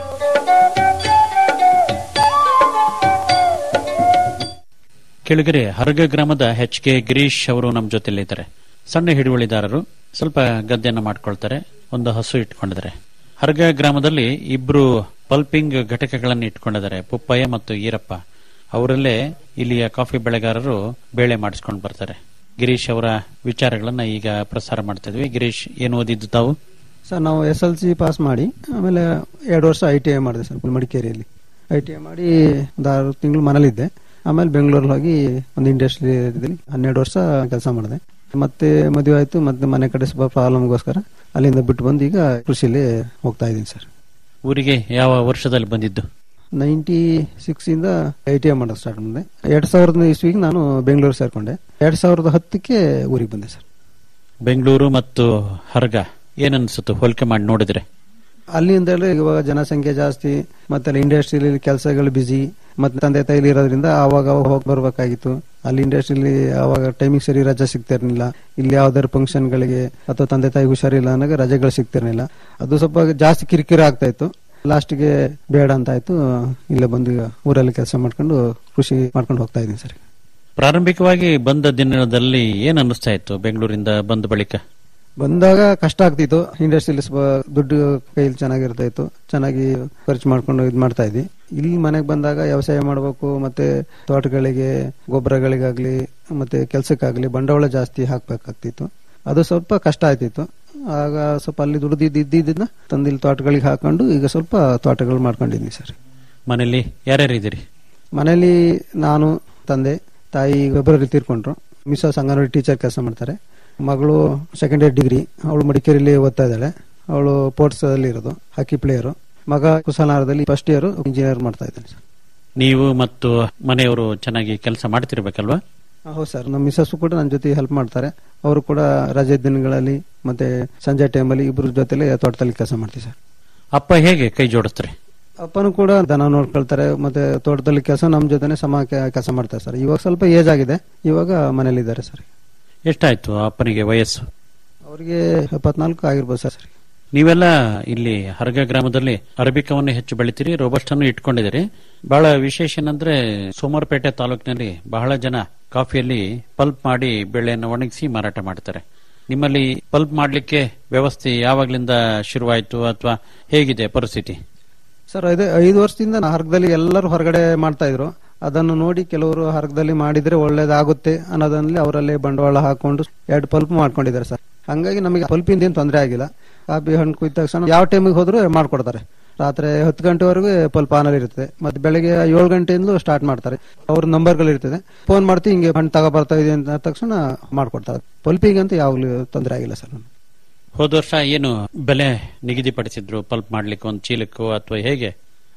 ಕೆಳಗರೆ ಹರ್ಗ ಗ್ರಾಮದ ಎಚ್ ಕೆ ಗಿರೀಶ್ ಅವರು ನಮ್ಮ ಜೊತೆಲಿದ್ದಾರೆ ಸಣ್ಣ ಹಿಡುವಳಿದಾರರು ಸ್ವಲ್ಪ ಗದ್ದೆಯನ್ನು ಮಾಡ್ಕೊಳ್ತಾರೆ ಒಂದು ಹಸು ಇಟ್ಕೊಂಡಿದ್ದಾರೆ ಹರ್ಗ ಗ್ರಾಮದಲ್ಲಿ ಇಬ್ರು ಪಲ್ಪಿಂಗ್ ಘಟಕಗಳನ್ನು ಇಟ್ಕೊಂಡಿದ್ದಾರೆ ಪುಪ್ಪಯ್ಯ ಮತ್ತು ಈರಪ್ಪ ಅವರಲ್ಲೇ ಇಲ್ಲಿಯ ಕಾಫಿ ಬೆಳೆಗಾರರು ಬೇಳೆ ಮಾಡಿಸ್ಕೊಂಡು ಬರ್ತಾರೆ ಗಿರೀಶ್ ಅವರ ವಿಚಾರಗಳನ್ನ ಈಗ ಪ್ರಸಾರ ಮಾಡ್ತಾ ಇದ್ವಿ ಗಿರೀಶ್ ಏನು ಓದಿದ್ದು ತಾವು ಸರ್ ನಾವು ಎಸ್ ಎಲ್ ಸಿ ಪಾಸ್ ಮಾಡಿ ಆಮೇಲೆ ಎರಡು ವರ್ಷ ಐ ಟಿ ಐ ಮಾಡಿದೆ ಸರ್ ಮಡಿಕೇರಿಯಲ್ಲಿ ಐ ಟಿ ಐ ಮಾಡಿ ಒಂದು ಆರು ತಿಂಗಳು ಮನೇಲಿದ್ದೆ ಆಮೇಲೆ ಬೆಂಗಳೂರಲ್ಲಿ ಹೋಗಿ ಒಂದು ಇಂಡಸ್ಟ್ರಿಯಲ್ಲಿ ಹನ್ನೆರಡು ವರ್ಷ ಕೆಲಸ ಮಾಡಿದೆ ಮತ್ತೆ ಮದುವೆ ಆಯ್ತು ಮತ್ತೆ ಮನೆ ಕಡೆ ಸ್ವಲ್ಪ ಪ್ರಾಬ್ಲಮ್ಗೋಸ್ಕರ ಅಲ್ಲಿಂದ ಬಿಟ್ಟು ಬಂದು ಈಗ ಕೃಷಿಲಿ ಹೋಗ್ತಾ ಇದ್ದೀನಿ ಸರ್ ಊರಿಗೆ ಯಾವ ವರ್ಷದಲ್ಲಿ ಬಂದಿದ್ದು ನೈಂಟಿ ಸಿಕ್ಸ್ ಇಂದ ಐ ಟಿ ಐ ಮಾಡೋದು ಸ್ಟಾರ್ಟ್ ಮಾಡಿದೆ ಎರಡ್ ಸಾವಿರದ ಇಸ್ವಿಗೆ ನಾನು ಬೆಂಗಳೂರು ಸೇರ್ಕೊಂಡೆ ಎರಡ್ ಸಾವಿರದ ಹತ್ತಕ್ಕೆ ಊರಿಗೆ ಬಂದೆ ಸರ್ ಬೆಂಗಳೂರು ಮತ್ತು ಹರ್ಗ ಏನನ್ಸುತ್ತು ಹೋಲಿಕೆ ಮಾಡಿ ನೋಡಿದ್ರೆ ಅಲ್ಲಿಂದ ಇವಾಗ ಜನಸಂಖ್ಯೆ ಜಾಸ್ತಿ ಮತ್ತೆ ಅಲ್ಲಿ ಇಂಡಸ್ಟ್ರಿಯಲ್ಲಿ ಕೆಲಸಗಳು ಬಿಸಿ ಮತ್ತೆ ತಂದೆ ತಾಯಿಲಿ ಇರೋದ್ರಿಂದ ಆವಾಗ ಹೋಗಿ ಬರ್ಬೇಕಾಗಿತ್ತು ಅಲ್ಲಿ ಇಂಡಸ್ಟ್ರಿಲಿ ಆವಾಗ ಟೈಮಿಂಗ್ ಸರಿ ರಜೆ ಸಿಗ್ತಿರ್ಲಿಲ್ಲ ಇಲ್ಲಿ ಯಾವ್ದಾದ್ರು ಫಂಕ್ಷನ್ ಗಳಿಗೆ ಅಥವಾ ತಂದೆ ತಾಯಿ ಹುಷಾರಿಲ್ಲ ಅನ್ನೋಕೆ ರಜೆಗಳು ಸಿಗ್ತಿರ್ಲಿಲ್ಲ ಅದು ಸ್ವಲ್ಪ ಜಾಸ್ತಿ ಕಿರಿಕಿರಿ ಆಗ್ತಾ ಇತ್ತು ಲಾಸ್ಟ್ಗೆ ಬೇಡ ಅಂತ ಆಯ್ತು ಇಲ್ಲೇ ಬಂದು ಊರಲ್ಲಿ ಕೆಲಸ ಮಾಡ್ಕೊಂಡು ಕೃಷಿ ಮಾಡ್ಕೊಂಡು ಹೋಗ್ತಾ ಇದ್ದೀನಿ ಸರ್ ಪ್ರಾರಂಭಿಕವಾಗಿ ಬಂದ ದಿನದಲ್ಲಿ ಏನ್ ಅನ್ನಿಸ್ತಾ ಇತ್ತು ಬೆಂಗಳೂರಿಂದ ಬಂದ ಬಳಿಕ ಬಂದಾಗ ಕಷ್ಟ ಆಗ್ತಿತ್ತು ಇಂಡಸ್ಟ್ರಿಯಲ್ಲಿ ಸ್ವಲ್ಪ ದುಡ್ಡು ಕೈಯಲ್ಲಿ ಚೆನ್ನಾಗಿರ್ತಾ ಇತ್ತು ಚೆನ್ನಾಗಿ ಖರ್ಚು ಮಾಡ್ಕೊಂಡು ಇದ್ ಮಾಡ್ತಾ ಇದ್ವಿ ಇಲ್ಲಿ ಮನೆಗೆ ಬಂದಾಗ ವ್ಯವಸಾಯ ಮಾಡಬೇಕು ಮತ್ತೆ ತೋಟಗಳಿಗೆ ಗೊಬ್ಬರಗಳಿಗಾಗ್ಲಿ ಮತ್ತೆ ಕೆಲಸಕ್ಕಾಗ್ಲಿ ಬಂಡವಾಳ ಜಾಸ್ತಿ ಹಾಕ್ಬೇಕಾಗ್ತಿತ್ತು ಅದು ಸ್ವಲ್ಪ ಕಷ್ಟ ಆಯ್ತಿತ್ತು ಆಗ ಸ್ವಲ್ಪ ಅಲ್ಲಿ ದುಡ್ದಿದ್ದನ್ನ ತಂದಿಲ್ಲಿ ತೋಟಗಳಿಗೆ ಹಾಕೊಂಡು ಈಗ ಸ್ವಲ್ಪ ತೋಟಗಳು ಮಾಡ್ಕೊಂಡಿದ್ದೀನಿ ಸರ್ ಮನೇಲಿ ಯಾರ್ಯಾರು ಇದ್ದೀರಿ ಮನೇಲಿ ನಾನು ತಂದೆ ತಾಯಿ ಫೆಬ್ರವರಿ ತೀರ್ಕೊಂಡ್ರು ಮಿಸಸ್ ಅಂಗನವಾಡಿ ಟೀಚರ್ ಕೆಲಸ ಮಾಡ್ತಾರೆ ಮಗಳು ಸೆಕೆಂಡ್ ಇಯರ್ ಡಿಗ್ರಿ ಅವಳು ಮಡಿಕೇರಿಯಲ್ಲಿ ಓದ್ತಾ ಇದ್ದಾಳೆ ಅವಳು ಸ್ಪೋರ್ಟ್ಸ್ ಅಲ್ಲಿ ಇರೋದು ಹಾಕಿ ಪ್ಲೇಯರು ಮಗ ಕುಶಲನಾರದಲ್ಲಿ ಫಸ್ಟ್ ಇಯರ್ ಇಂಜಿನಿಯರ್ ಮಾಡ್ತಾ ಇದ್ದಾನೆ ಸರ್ ನೀವು ಮತ್ತು ಮನೆಯವರು ಚೆನ್ನಾಗಿ ಕೆಲಸ ಮಾಡ್ತಿರ್ಬೇಕಲ್ವಾ ಹೌದು ಸರ್ ನಮ್ಮ ಮಿಸಸ್ ಕೂಡ ನನ್ನ ಜೊತೆ ಹೆಲ್ಪ್ ಮಾಡ್ತಾರೆ ಅವರು ಕೂಡ ರಜೆ ದಿನಗಳಲ್ಲಿ ಮತ್ತೆ ಸಂಜೆ ಟೈಮಲ್ಲಿ ಇಬ್ಬರ ಜೊತೆಲಿ ತೋಟದಲ್ಲಿ ಕೆಲಸ ಮಾಡ್ತೀವಿ ಸರ್ ಅಪ್ಪ ಹೇಗೆ ಕೈ ಜೋಡಿಸ್ತಾರೆ ಅಪ್ಪನು ಕೂಡ ದನ ನೋಡ್ಕೊಳ್ತಾರೆ ಮತ್ತೆ ತೋಟದಲ್ಲಿ ಕೆಲಸ ನಮ್ಮ ಜೊತೆನೆ ಸಮ ಕೆಲಸ ಮಾಡ್ತಾರೆ ಸರ್ ಇವಾಗ ಸ್ವಲ್ಪ ಏಜ್ ಆಗಿದೆ ಇವಾಗ ಮನೇಲಿ ಇದ್ದಾರೆ ಸರ್ ಎಷ್ಟಾಯ್ತು ಅಪ್ಪನಿಗೆ ವಯಸ್ಸು ಅವರಿಗೆ ಎಪ್ಪತ್ನಾಲ್ಕು ಆಗಿರ್ಬೋದು ಸರ್ ನೀವೆಲ್ಲ ಇಲ್ಲಿ ಹರಗ ಗ್ರಾಮದಲ್ಲಿ ಅರಬಿಕವನ್ನು ಹೆಚ್ಚು ಬೆಳಿತೀರಿ ರೋಬಸ್ಟ್ ಅನ್ನು ಇಟ್ಕೊಂಡಿದ್ದೀರಿ ಬಹಳ ವಿಶೇಷ ಏನಂದ್ರೆ ಸೋಮವಾರಪೇಟೆ ತಾಲೂಕಿನಲ್ಲಿ ಬಹಳ ಜನ ಕಾಫಿಯಲ್ಲಿ ಪಲ್ಪ್ ಮಾಡಿ ಬೆಳೆಯನ್ನು ಒಣಗಿಸಿ ಮಾರಾಟ ಮಾಡ್ತಾರೆ ನಿಮ್ಮಲ್ಲಿ ಪಲ್ಪ್ ಮಾಡ್ಲಿಕ್ಕೆ ವ್ಯವಸ್ಥೆ ಯಾವಾಗ್ಲಿಂದ ಶುರುವಾಯಿತು ಅಥವಾ ಹೇಗಿದೆ ಪರಿಸ್ಥಿತಿ ಸರ್ ಐದು ಐದು ವರ್ಷದಿಂದ ಹರ್ಗದಲ್ಲಿ ಎಲ್ಲರೂ ಹೊರಗಡೆ ಮಾಡ್ತಾ ಇದ್ರು ಅದನ್ನು ನೋಡಿ ಕೆಲವರು ಹರ್ಗದಲ್ಲಿ ಮಾಡಿದ್ರೆ ಒಳ್ಳೇದಾಗುತ್ತೆ ಅನ್ನೋದಲ್ಲಿ ಅವರಲ್ಲಿ ಬಂಡವಾಳ ಹಾಕೊಂಡು ಎರಡು ಪಲ್ಪ್ ಮಾಡ್ಕೊಂಡಿದ್ದಾರೆ ಸರ್ ಹಂಗಾಗಿ ನಮಗೆ ಪಲ್ಪಿಂದ ಏನು ತೊಂದರೆ ಆಗಿಲ್ಲ ಕಾಫಿ ಹಣ್ಣು ಕುಯ್ದ ತಕ್ಷಣ ಯಾವ ಟೈಮಿಗೆ ಹೋದ್ರು ಮಾಡ್ಕೊಡ್ತಾರೆ ರಾತ್ರಿ ಹತ್ತು ಗಂಟೆವರೆಗೂ ಪಲ್ಪ್ ಆನಲ್ಲಿ ಇರ್ತದೆ ಮತ್ತೆ ಬೆಳಗ್ಗೆ ಏಳು ಗಂಟೆಯಿಂದಲೂ ಸ್ಟಾರ್ಟ್ ಮಾಡ್ತಾರೆ ಅವ್ರ ನಂಬರ್ಗಳು ಇರ್ತದೆ ಫೋನ್ ಮಾಡ್ತೀವಿ ಹಿಂಗೆ ಹಣ್ಣು ತಗೋ ಬರ್ತಾ ಇದೆ ಅಂತ ತಕ್ಷಣ ಮಾಡ್ಕೊಡ್ತಾರೆ ಪಲ್ಪಿಗೆ ಅಂತ ಯಾವಾಗಲೂ ತೊಂದರೆ ಆಗಿಲ್ಲ ಸರ್ ನಮ್ಗೆ ಹೋದ ವರ್ಷ ಏನು ಬೆಲೆ ನಿಗದಿಪಡಿಸಿದ್ರು ಪಲ್ಪ್ ಮಾಡ್ಲಿಕ್ಕೆ ಒಂದು ಚೀಲಕ್ಕೂ ಅಥವಾ ಹೇಗೆ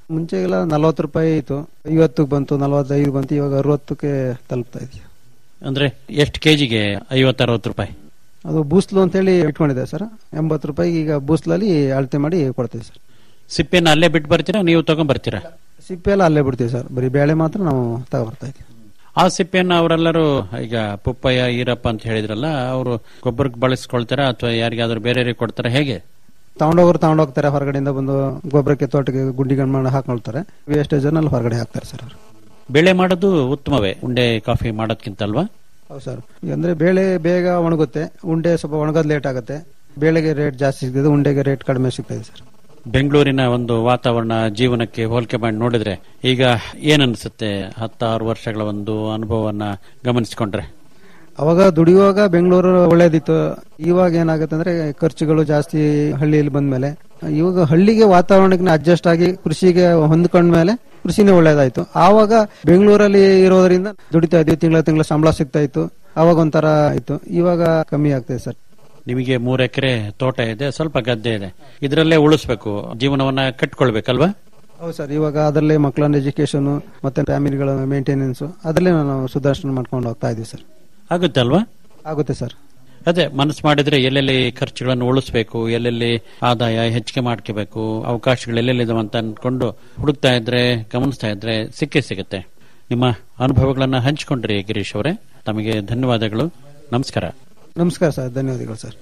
ಮುಂಚೆಗೆಲ್ಲ ನಲವತ್ತು ರೂಪಾಯಿ ಇತ್ತು ಐವತ್ತಕ್ಕೆ ಬಂತು ನಲವತ್ತೈದು ಬಂತು ಇವಾಗ ಅರವತ್ತಕ್ಕೆ ತಲುಪ್ತಾ ಇದೆಯಾ ಅಂದ್ರೆ ಎಷ್ಟು ಕೆಜಿಗೆ ಐವತ್ತು ಅರವತ್ತು ರೂಪಾಯಿ ಅದು ಬೂಸ್ಲು ಅಂತೇಳಿ ಇಟ್ಕೊಂಡಿದೆ ಸರ್ ಎಂಬತ್ತು ರೂಪಾಯಿ ಈಗ ಬೂಸ್ಲಲ್ಲಿ ಅಳತೆ ಮಾಡಿ ಕೊಡ್ತೀವಿ ಸರ್ ಸಿಪ್ಪೆನ ಅಲ್ಲೇ ಬಿಟ್ಟು ಬರ್ತೀರಾ ನೀವು ತಗೊಂಡ್ ಬರ್ತೀರಾ ಸಿಪ್ಪೆ ಎಲ್ಲ ಅಲ್ಲೇ ಬಿಡ್ತೀವಿ ಸರ್ ಬರೀ ಬೇಳೆ ಮಾತ್ರ ನಾವು ತಗೊಬರ್ತಾ ಇದ್ದೀವಿ ಆ ಸಿಪ್ಪೆಯನ್ನ ಅವರೆಲ್ಲರೂ ಈಗ ಪುಪ್ಪಯ್ಯ ಈರಪ್ಪ ಅಂತ ಹೇಳಿದ್ರಲ್ಲ ಅವರು ಗೊಬ್ಬರಕ್ಕೆ ಬಳಸ್ಕೊಳ್ತಾರಾ ಅಥವಾ ಯಾರಿಗಾದ್ರೂ ಬೇರೆ ಕೊಡ್ತಾರಾ ಹೇಗೆ ತಗೊಂಡೋಗ್ರು ತಗೊಂಡೋಗ್ತಾರೆ ಹೊರಗಡೆಯಿಂದ ಬಂದು ಗೊಬ್ಬರಕ್ಕೆ ತೋಟಕ್ಕೆ ಗುಂಡಿಗಳು ಮಾಡಿ ಹಾಕೊಳ್ತಾರೆ ವೇಸ್ಟೇಜ್ ಅಲ್ಲಿ ಹೊರಗಡೆ ಹಾಕ್ತಾರೆ ಸರ್ ಅವರು ಬೆಳೆ ಮಾಡೋದು ಉತ್ತಮವೇ ಉಂಡೆ ಕಾಫಿ ಮಾಡೋದ್ಕಿಂತ ಅಲ್ವಾ ಹೌದು ಸರ್ ಅಂದ್ರೆ ಬೇಳೆ ಬೇಗ ಒಣಗುತ್ತೆ ಉಂಡೆ ಸ್ವಲ್ಪ ಒಣಗೋದು ಲೇಟ್ ಆಗುತ್ತೆ ಬೇಳೆಗೆ ರೇಟ್ ಜಾಸ್ತಿ ಸಿಗ್ತದೆ ಉಂಡೆಗೆ ರೇಟ್ ಕಡಿಮೆ ಸಿಗ್ತದೆ ಸರ್ ಬೆಂಗಳೂರಿನ ಒಂದು ವಾತಾವರಣ ಜೀವನಕ್ಕೆ ಹೋಲಿಕೆ ಮಾಡಿ ನೋಡಿದ್ರೆ ಈಗ ಏನ್ ಅನ್ಸುತ್ತೆ ಹತ್ತಾರು ವರ್ಷಗಳ ಒಂದು ಅನುಭವವನ್ನ ಗಮನಿಸಿಕೊಂಡ್ರೆ ಅವಾಗ ದುಡಿಯುವಾಗ ಬೆಂಗಳೂರು ಒಳ್ಳೇದಿತ್ತು ಇವಾಗ ಏನಾಗುತ್ತೆ ಅಂದ್ರೆ ಖರ್ಚುಗಳು ಜಾಸ್ತಿ ಹಳ್ಳಿಯಲ್ಲಿ ಬಂದ್ಮೇಲೆ ಇವಾಗ ಹಳ್ಳಿಗೆ ವಾತಾವರಣಕ್ಕೆ ಅಡ್ಜಸ್ಟ್ ಆಗಿ ಕೃಷಿಗೆ ಹೊಂದ್ಕೊಂಡ್ಮೇಲೆ ಕೃಷಿನೇ ಒಳ್ಳೇದಾಯ್ತು ಆವಾಗ ಬೆಂಗಳೂರಲ್ಲಿ ಇರೋದ್ರಿಂದ ದುಡಿತಾ ಇದ್ವಿ ತಿಂಗಳ ತಿಂಗಳ ಸಂಬಳ ಸಿಗ್ತಾ ಇತ್ತು ಅವಾಗ ಒಂಥರ ಆಯ್ತು ಇವಾಗ ಕಮ್ಮಿ ಆಗ್ತದೆ ಸರ್ ನಿಮಗೆ ಮೂರ್ ಎಕರೆ ತೋಟ ಇದೆ ಸ್ವಲ್ಪ ಗದ್ದೆ ಇದೆ ಇದರಲ್ಲೇ ಉಳಿಸ್ಬೇಕು ಜೀವನವನ್ನ ಕಟ್ಕೊಳ್ಬೇಕಲ್ವಾ ಹೌದು ಸರ್ ಇವಾಗ ಅದರಲ್ಲೇ ಮಕ್ಕಳನ್ನ ಎಜುಕೇಶನ್ ಮತ್ತೆ ಫ್ಯಾಮಿಲಿಗಳ ಮೇಂಟೆನೆನ್ಸ್ ಅದರಲ್ಲೇ ನಾವು ಸುಧಾರಣೆ ಮಾಡ್ಕೊಂಡು ಹೋಗ್ತಾ ಇದೀವಿ ಸರ್ ಆಗುತ್ತೆ ಅಲ್ವಾ ಆಗುತ್ತೆ ಸರ್ ಅದೇ ಮನಸ್ಸು ಮಾಡಿದ್ರೆ ಎಲ್ಲೆಲ್ಲಿ ಖರ್ಚುಗಳನ್ನು ಉಳಿಸ್ಬೇಕು ಎಲ್ಲೆಲ್ಲಿ ಆದಾಯ ಹೆಚ್ಚಿಗೆ ಮಾಡ್ಕೋಬೇಕು ಅವಕಾಶಗಳು ಎಲ್ಲೆಲ್ಲಿದಾವೆ ಅಂತ ಅನ್ಕೊಂಡು ಹುಡುಕ್ತಾ ಇದ್ರೆ ಗಮನಿಸ್ತಾ ಇದ್ರೆ ಸಿಕ್ಕೇ ಸಿಗುತ್ತೆ ನಿಮ್ಮ ಅನುಭವಗಳನ್ನ ಹಂಚಿಕೊಂಡ್ರಿ ಗಿರೀಶ್ ಅವರೇ ತಮಗೆ ಧನ್ಯವಾದಗಳು ನಮಸ್ಕಾರ ನಮಸ್ಕಾರ ಸರ್ ಧನ್ಯವಾದಗಳು ಸರ್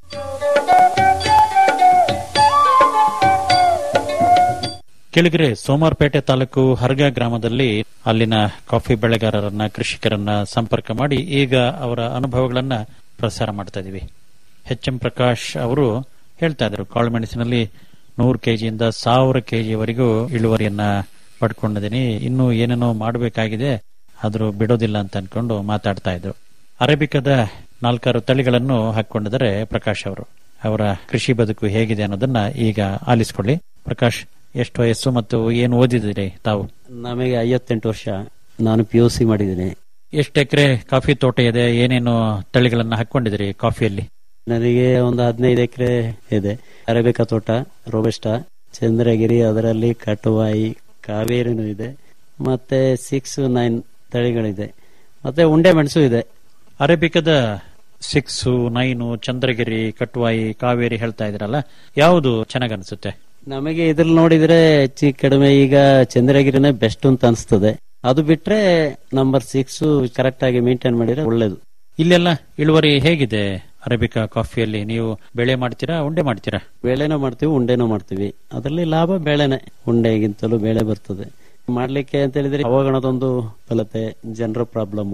ಕೆಳಗರೆ ಸೋಮಾರ್ಪೇಟೆ ತಾಲೂಕು ಹರ್ಗ ಗ್ರಾಮದಲ್ಲಿ ಅಲ್ಲಿನ ಕಾಫಿ ಬೆಳೆಗಾರರನ್ನ ಕೃಷಿಕರನ್ನ ಸಂಪರ್ಕ ಮಾಡಿ ಈಗ ಅವರ ಅನುಭವಗಳನ್ನ ಪ್ರಸಾರ ಮಾಡ್ತಾ ಇದೀವಿ ಎಚ್ ಎಂ ಪ್ರಕಾಶ್ ಅವರು ಹೇಳ್ತಾ ಇದ್ರು ಕಾಳುಮೆಣಸಿನಲ್ಲಿ ನೂರು ಕೆಜಿಯಿಂದ ಸಾವಿರ ಕೆಜಿವರೆಗೂ ಇಳುವರಿಯನ್ನ ಪಡ್ಕೊಂಡಿದ್ದೀನಿ ಇನ್ನು ಏನೇನೋ ಮಾಡಬೇಕಾಗಿದೆ ಆದ್ರೂ ಬಿಡೋದಿಲ್ಲ ಅಂತ ಅನ್ಕೊಂಡು ಮಾತಾಡ್ತಾ ಇದ್ರು ಅರೇಬಿಕದ ನಾಲ್ಕಾರು ತಳಿಗಳನ್ನು ಹಾಕೊಂಡಿದ್ದಾರೆ ಪ್ರಕಾಶ್ ಅವರು ಅವರ ಕೃಷಿ ಬದುಕು ಹೇಗಿದೆ ಅನ್ನೋದನ್ನ ಈಗ ಆಲಿಸ್ಕೊಳ್ಳಿ ಪ್ರಕಾಶ್ ಎಷ್ಟು ವಯಸ್ಸು ಮತ್ತು ಏನು ಓದಿದಿರಿ ತಾವು ನಮಗೆ ಐವತ್ತೆಂಟು ವರ್ಷ ನಾನು ಪಿ ಯು ಸಿ ಮಾಡಿದ್ದೀನಿ ಎಷ್ಟು ಎಕರೆ ಕಾಫಿ ತೋಟ ಇದೆ ಏನೇನು ತಳಿಗಳನ್ನ ಹಾಕೊಂಡಿದಿರಿ ಕಾಫಿಯಲ್ಲಿ ನನಗೆ ಒಂದು ಹದಿನೈದು ಎಕರೆ ಇದೆ ಅರೇಬಿಕಾ ತೋಟ ರೋಬೆಸ್ಟಾ ಚಂದ್ರಗಿರಿ ಅದರಲ್ಲಿ ಕಟುವಾಯಿ ಕಾವೇರಿನೂ ಇದೆ ಮತ್ತೆ ಸಿಕ್ಸ್ ನೈನ್ ತಳಿಗಳಿದೆ ಮತ್ತೆ ಉಂಡೆ ಮೆಣಸು ಇದೆ ಅರೇಬಿಕದ ಸಿಕ್ಸ್ ನೈನು ಚಂದ್ರಗಿರಿ ಕಟ್ವಾಯಿ ಕಾವೇರಿ ಹೇಳ್ತಾ ಇದ್ರಲ್ಲ ಯಾವುದು ಚೆನ್ನಾಗ್ ಅನ್ಸುತ್ತೆ ನಮಗೆ ಇದ್ರಲ್ಲಿ ನೋಡಿದ್ರೆ ಹೆಚ್ಚು ಕಡಿಮೆ ಈಗ ಚಂದ್ರಗಿರಿನೇ ಬೆಸ್ಟ್ ಅಂತ ಅನಿಸ್ತದೆ ಅದು ಬಿಟ್ರೆ ನಂಬರ್ ಸಿಕ್ಸ್ ಕರೆಕ್ಟ್ ಆಗಿ ಮೇಂಟೈನ್ ಮಾಡಿದ್ರೆ ಒಳ್ಳೇದು ಇಲ್ಲೆಲ್ಲ ಇಳುವರಿ ಹೇಗಿದೆ ಅರೇಬಿಕಾ ಕಾಫಿಯಲ್ಲಿ ನೀವು ಬೆಳೆ ಮಾಡ್ತೀರಾ ಉಂಡೆ ಮಾಡ್ತೀರಾ ಬೇಳೆನೂ ಮಾಡ್ತೀವಿ ಉಂಡೆನೂ ಮಾಡ್ತೀವಿ ಅದರಲ್ಲಿ ಲಾಭ ಬೇಳೆನೆ ಉಂಡೆಗಿಂತಲೂ ಬೇಳೆ ಬರ್ತದೆ ಮಾಡ್ಲಿಕ್ಕೆ ಅಂತ ಹೇಳಿದ್ರೆ ಹವಾಗಣದೊಂದು ಫಲತೆ ಜನರ ಪ್ರಾಬ್ಲಮ್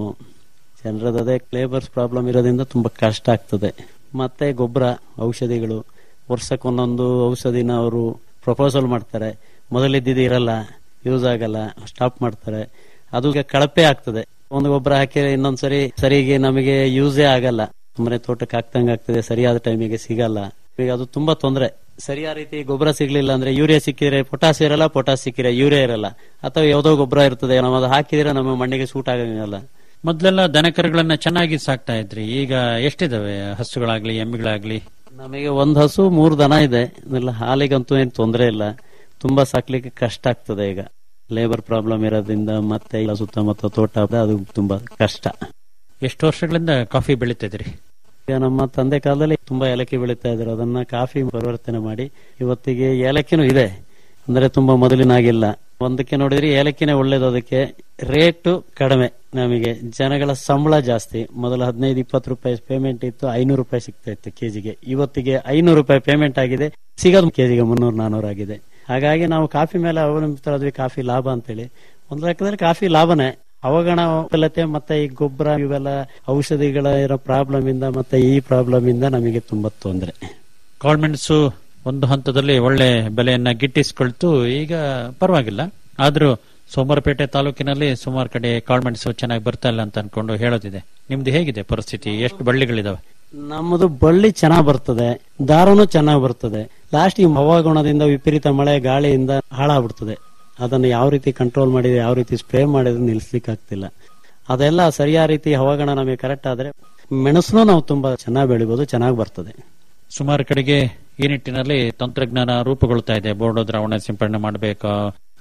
ಜನರದೇ ಲೇಬರ್ಸ್ ಪ್ರಾಬ್ಲಮ್ ಇರೋದ್ರಿಂದ ತುಂಬಾ ಕಷ್ಟ ಆಗ್ತದೆ ಮತ್ತೆ ಗೊಬ್ಬರ ಔಷಧಿಗಳು ವರ್ಷಕ್ಕೊಂದೊಂದು ಔಷಧಿನ ಅವರು ಪ್ರಪೋಸಲ್ ಮಾಡ್ತಾರೆ ಮೊದಲಿದ್ದಿದ್ದು ಇರಲ್ಲ ಯೂಸ್ ಆಗಲ್ಲ ಸ್ಟಾಪ್ ಮಾಡ್ತಾರೆ ಅದು ಈಗ ಕಳಪೆ ಆಗ್ತದೆ ಒಂದು ಗೊಬ್ಬರ ಹಾಕಿ ಇನ್ನೊಂದ್ಸರಿ ಸರಿಗೆ ನಮಗೆ ಯೂಸೇ ಆಗಲ್ಲ ಸುಮ್ಮನೆ ತೋಟಕ್ಕೆ ಹಾಕ್ದಂಗೆ ಆಗ್ತದೆ ಸರಿಯಾದ ಟೈಮಿಗೆ ಸಿಗಲ್ಲ ಈಗ ಅದು ತುಂಬಾ ತೊಂದರೆ ಸರಿಯಾದ ರೀತಿ ಗೊಬ್ಬರ ಸಿಗ್ಲಿಲ್ಲ ಅಂದ್ರೆ ಯೂರಿಯಾ ಸಿಕ್ಕಿದ್ರೆ ಪೊಟಾಸ್ ಇರಲ್ಲ ಪೊಟಾಸ್ ಸಿಕ್ಕಿದ್ರೆ ಯೂರಿಯಾ ಇರಲ್ಲ ಅಥವಾ ಯಾವುದೋ ಗೊಬ್ಬರ ಇರ್ತದೆ ನಾವು ಅದು ಹಾಕಿದ್ರೆ ನಮ್ಮ ಮಣ್ಣಿಗೆ ಸೂಟ್ ಆಗಂಗಿಲ್ಲ ಮೊದ್ಲೆಲ್ಲ ದನಕರುಗಳನ್ನ ಚೆನ್ನಾಗಿ ಸಾಕ್ತಾ ಇದ್ರಿ ಈಗ ಎಷ್ಟಿದಾವೆ ಹಸುಗಳಾಗ್ಲಿ ಎಮ್ಮಿಗಳಾಗ್ಲಿ ನಮಗೆ ಒಂದ್ ಹಸು ಮೂರು ದನ ಇದೆ ಎಲ್ಲ ಹಾಲಿಗಂತೂ ಏನ್ ತೊಂದರೆ ಇಲ್ಲ ತುಂಬಾ ಸಾಕ್ಲಿಕ್ಕೆ ಕಷ್ಟ ಆಗ್ತದೆ ಈಗ ಲೇಬರ್ ಪ್ರಾಬ್ಲಮ್ ಇರೋದ್ರಿಂದ ಮತ್ತೆ ಇಲ್ಲ ಸುತ್ತಮುತ್ತ ತೋಟ ಇದೆ, ಅದು ತುಂಬಾ ಕಷ್ಟ ಎಷ್ಟು ವರ್ಷಗಳಿಂದ ಕಾಫಿ ಬೆಳಿತಿದ್ರಿ ಈಗ ನಮ್ಮ ತಂದೆ ಕಾಲದಲ್ಲಿ ತುಂಬಾ ಏಲಕ್ಕಿ ಬೆಳೀತಾ ಇದ್ರು ಅದನ್ನ ಕಾಫಿ ಪರಿವರ್ತನೆ ಮಾಡಿ ಇವತ್ತಿಗೆ ಏಲಕ್ಕಿನೂ ಇದೆ ಅಂದ್ರೆ ತುಂಬಾ ಮೊದಲಿನಾಗಿಲ್ಲ ಒಂದಕ್ಕೆ ನೋಡಿದ್ರೆ ಏಲಕ್ಕಿನೇ ಒಳ್ಳೇದು ಅದಕ್ಕೆ ರೇಟು ಕಡಿಮೆ ನಮಗೆ ಜನಗಳ ಸಂಬಳ ಜಾಸ್ತಿ ಮೊದಲು ಹದಿನೈದು ಇಪ್ಪತ್ತು ರೂಪಾಯಿ ಪೇಮೆಂಟ್ ಇತ್ತು ಐನೂರು ರೂಪಾಯಿ ಸಿಗ್ತಾ ಇತ್ತು ಕೆಜಿಗೆ ಇವತ್ತಿಗೆ ಐನೂರು ರೂಪಾಯಿ ಪೇಮೆಂಟ್ ಆಗಿದೆ ಸಿಗೋದು ಕೆಜಿಗೆ ಮುನ್ನೂರು ನಾನೂರು ಆಗಿದೆ ಹಾಗಾಗಿ ನಾವು ಕಾಫಿ ಮೇಲೆ ಅವಲಂಬಿತರಾದ್ವಿ ಕಾಫಿ ಲಾಭ ಅಂತೇಳಿ ಒಂದ್ ಲೆಕ್ಕದಲ್ಲಿ ಕಾಫಿ ಲಾಭನೇ ಅವಗಣ ಫಲತೆ ಮತ್ತೆ ಈ ಗೊಬ್ಬರ ಇವೆಲ್ಲ ಔಷಧಿಗಳ ಇರೋ ಪ್ರಾಬ್ಲಮ್ ಇಂದ ಮತ್ತೆ ಈ ಪ್ರಾಬ್ಲಮ್ ಇಂದ ನಮಗೆ ತುಂಬಾ ತೊಂದರೆ ಕಾಳ್ಮೆಣಸು ಒಂದು ಹಂತದಲ್ಲಿ ಒಳ್ಳೆ ಬೆಲೆಯನ್ನ ಗಿಟ್ಟಿಸ್ಕೊಳ್ತು ಈಗ ಪರವಾಗಿಲ್ಲ ಆದ್ರೂ ಸೋಮವಾರಪೇಟೆ ತಾಲೂಕಿನಲ್ಲಿ ಸುಮಾರು ಕಡೆ ಕಾಳ್ಮೆಣಸು ಚೆನ್ನಾಗಿ ಬರ್ತಾ ಇಲ್ಲ ಅಂತ ಅನ್ಕೊಂಡು ಹೇಳೋದಿದೆ ನಿಮ್ದು ಹೇಗಿದೆ ಪರಿಸ್ಥಿತಿ ಎಷ್ಟು ಬಳ್ಳಿಗಳಿದಾವೆ ನಮ್ಮದು ಬಳ್ಳಿ ಚೆನ್ನಾಗ್ ಬರ್ತದೆ ದಾರನು ಚೆನ್ನಾಗ್ ಬರ್ತದೆ ಲಾಸ್ಟ್ ಈ ಹವಾಗುಣದಿಂದ ವಿಪರೀತ ಮಳೆ ಗಾಳಿಯಿಂದ ಹಾಳಾಗ್ಬಿಡ್ತದೆ ಅದನ್ನು ಯಾವ ರೀತಿ ಕಂಟ್ರೋಲ್ ಮಾಡಿದ್ರೆ ಯಾವ ರೀತಿ ಸ್ಪ್ರೇ ಮಾಡಿದ್ರೆ ನಿಲ್ಸ್ಲಿಕ್ಕೆ ಆಗ್ತಿಲ್ಲ ಅದೆಲ್ಲ ಸರಿಯಾದ ರೀತಿ ಹವಾಗುಣ ನಮಗೆ ಕರೆಕ್ಟ್ ಆದ್ರೆ ಮೆಣಸನ್ನು ನಾವು ತುಂಬಾ ಚೆನ್ನಾಗಿ ಬೆಳಿಬಹುದು ಚೆನ್ನಾಗಿ ಬರ್ತದೆ ಸುಮಾರು ಕಡೆಗೆ ಈ ನಿಟ್ಟಿನಲ್ಲಿ ತಂತ್ರಜ್ಞಾನ ರೂಪುಗೊಳ್ತಾ ಇದೆ ಬೋರ್ಡೋ ದ್ರಾವಣ ಸಿಂಪಡಣೆ ಮಾಡಬೇಕಾ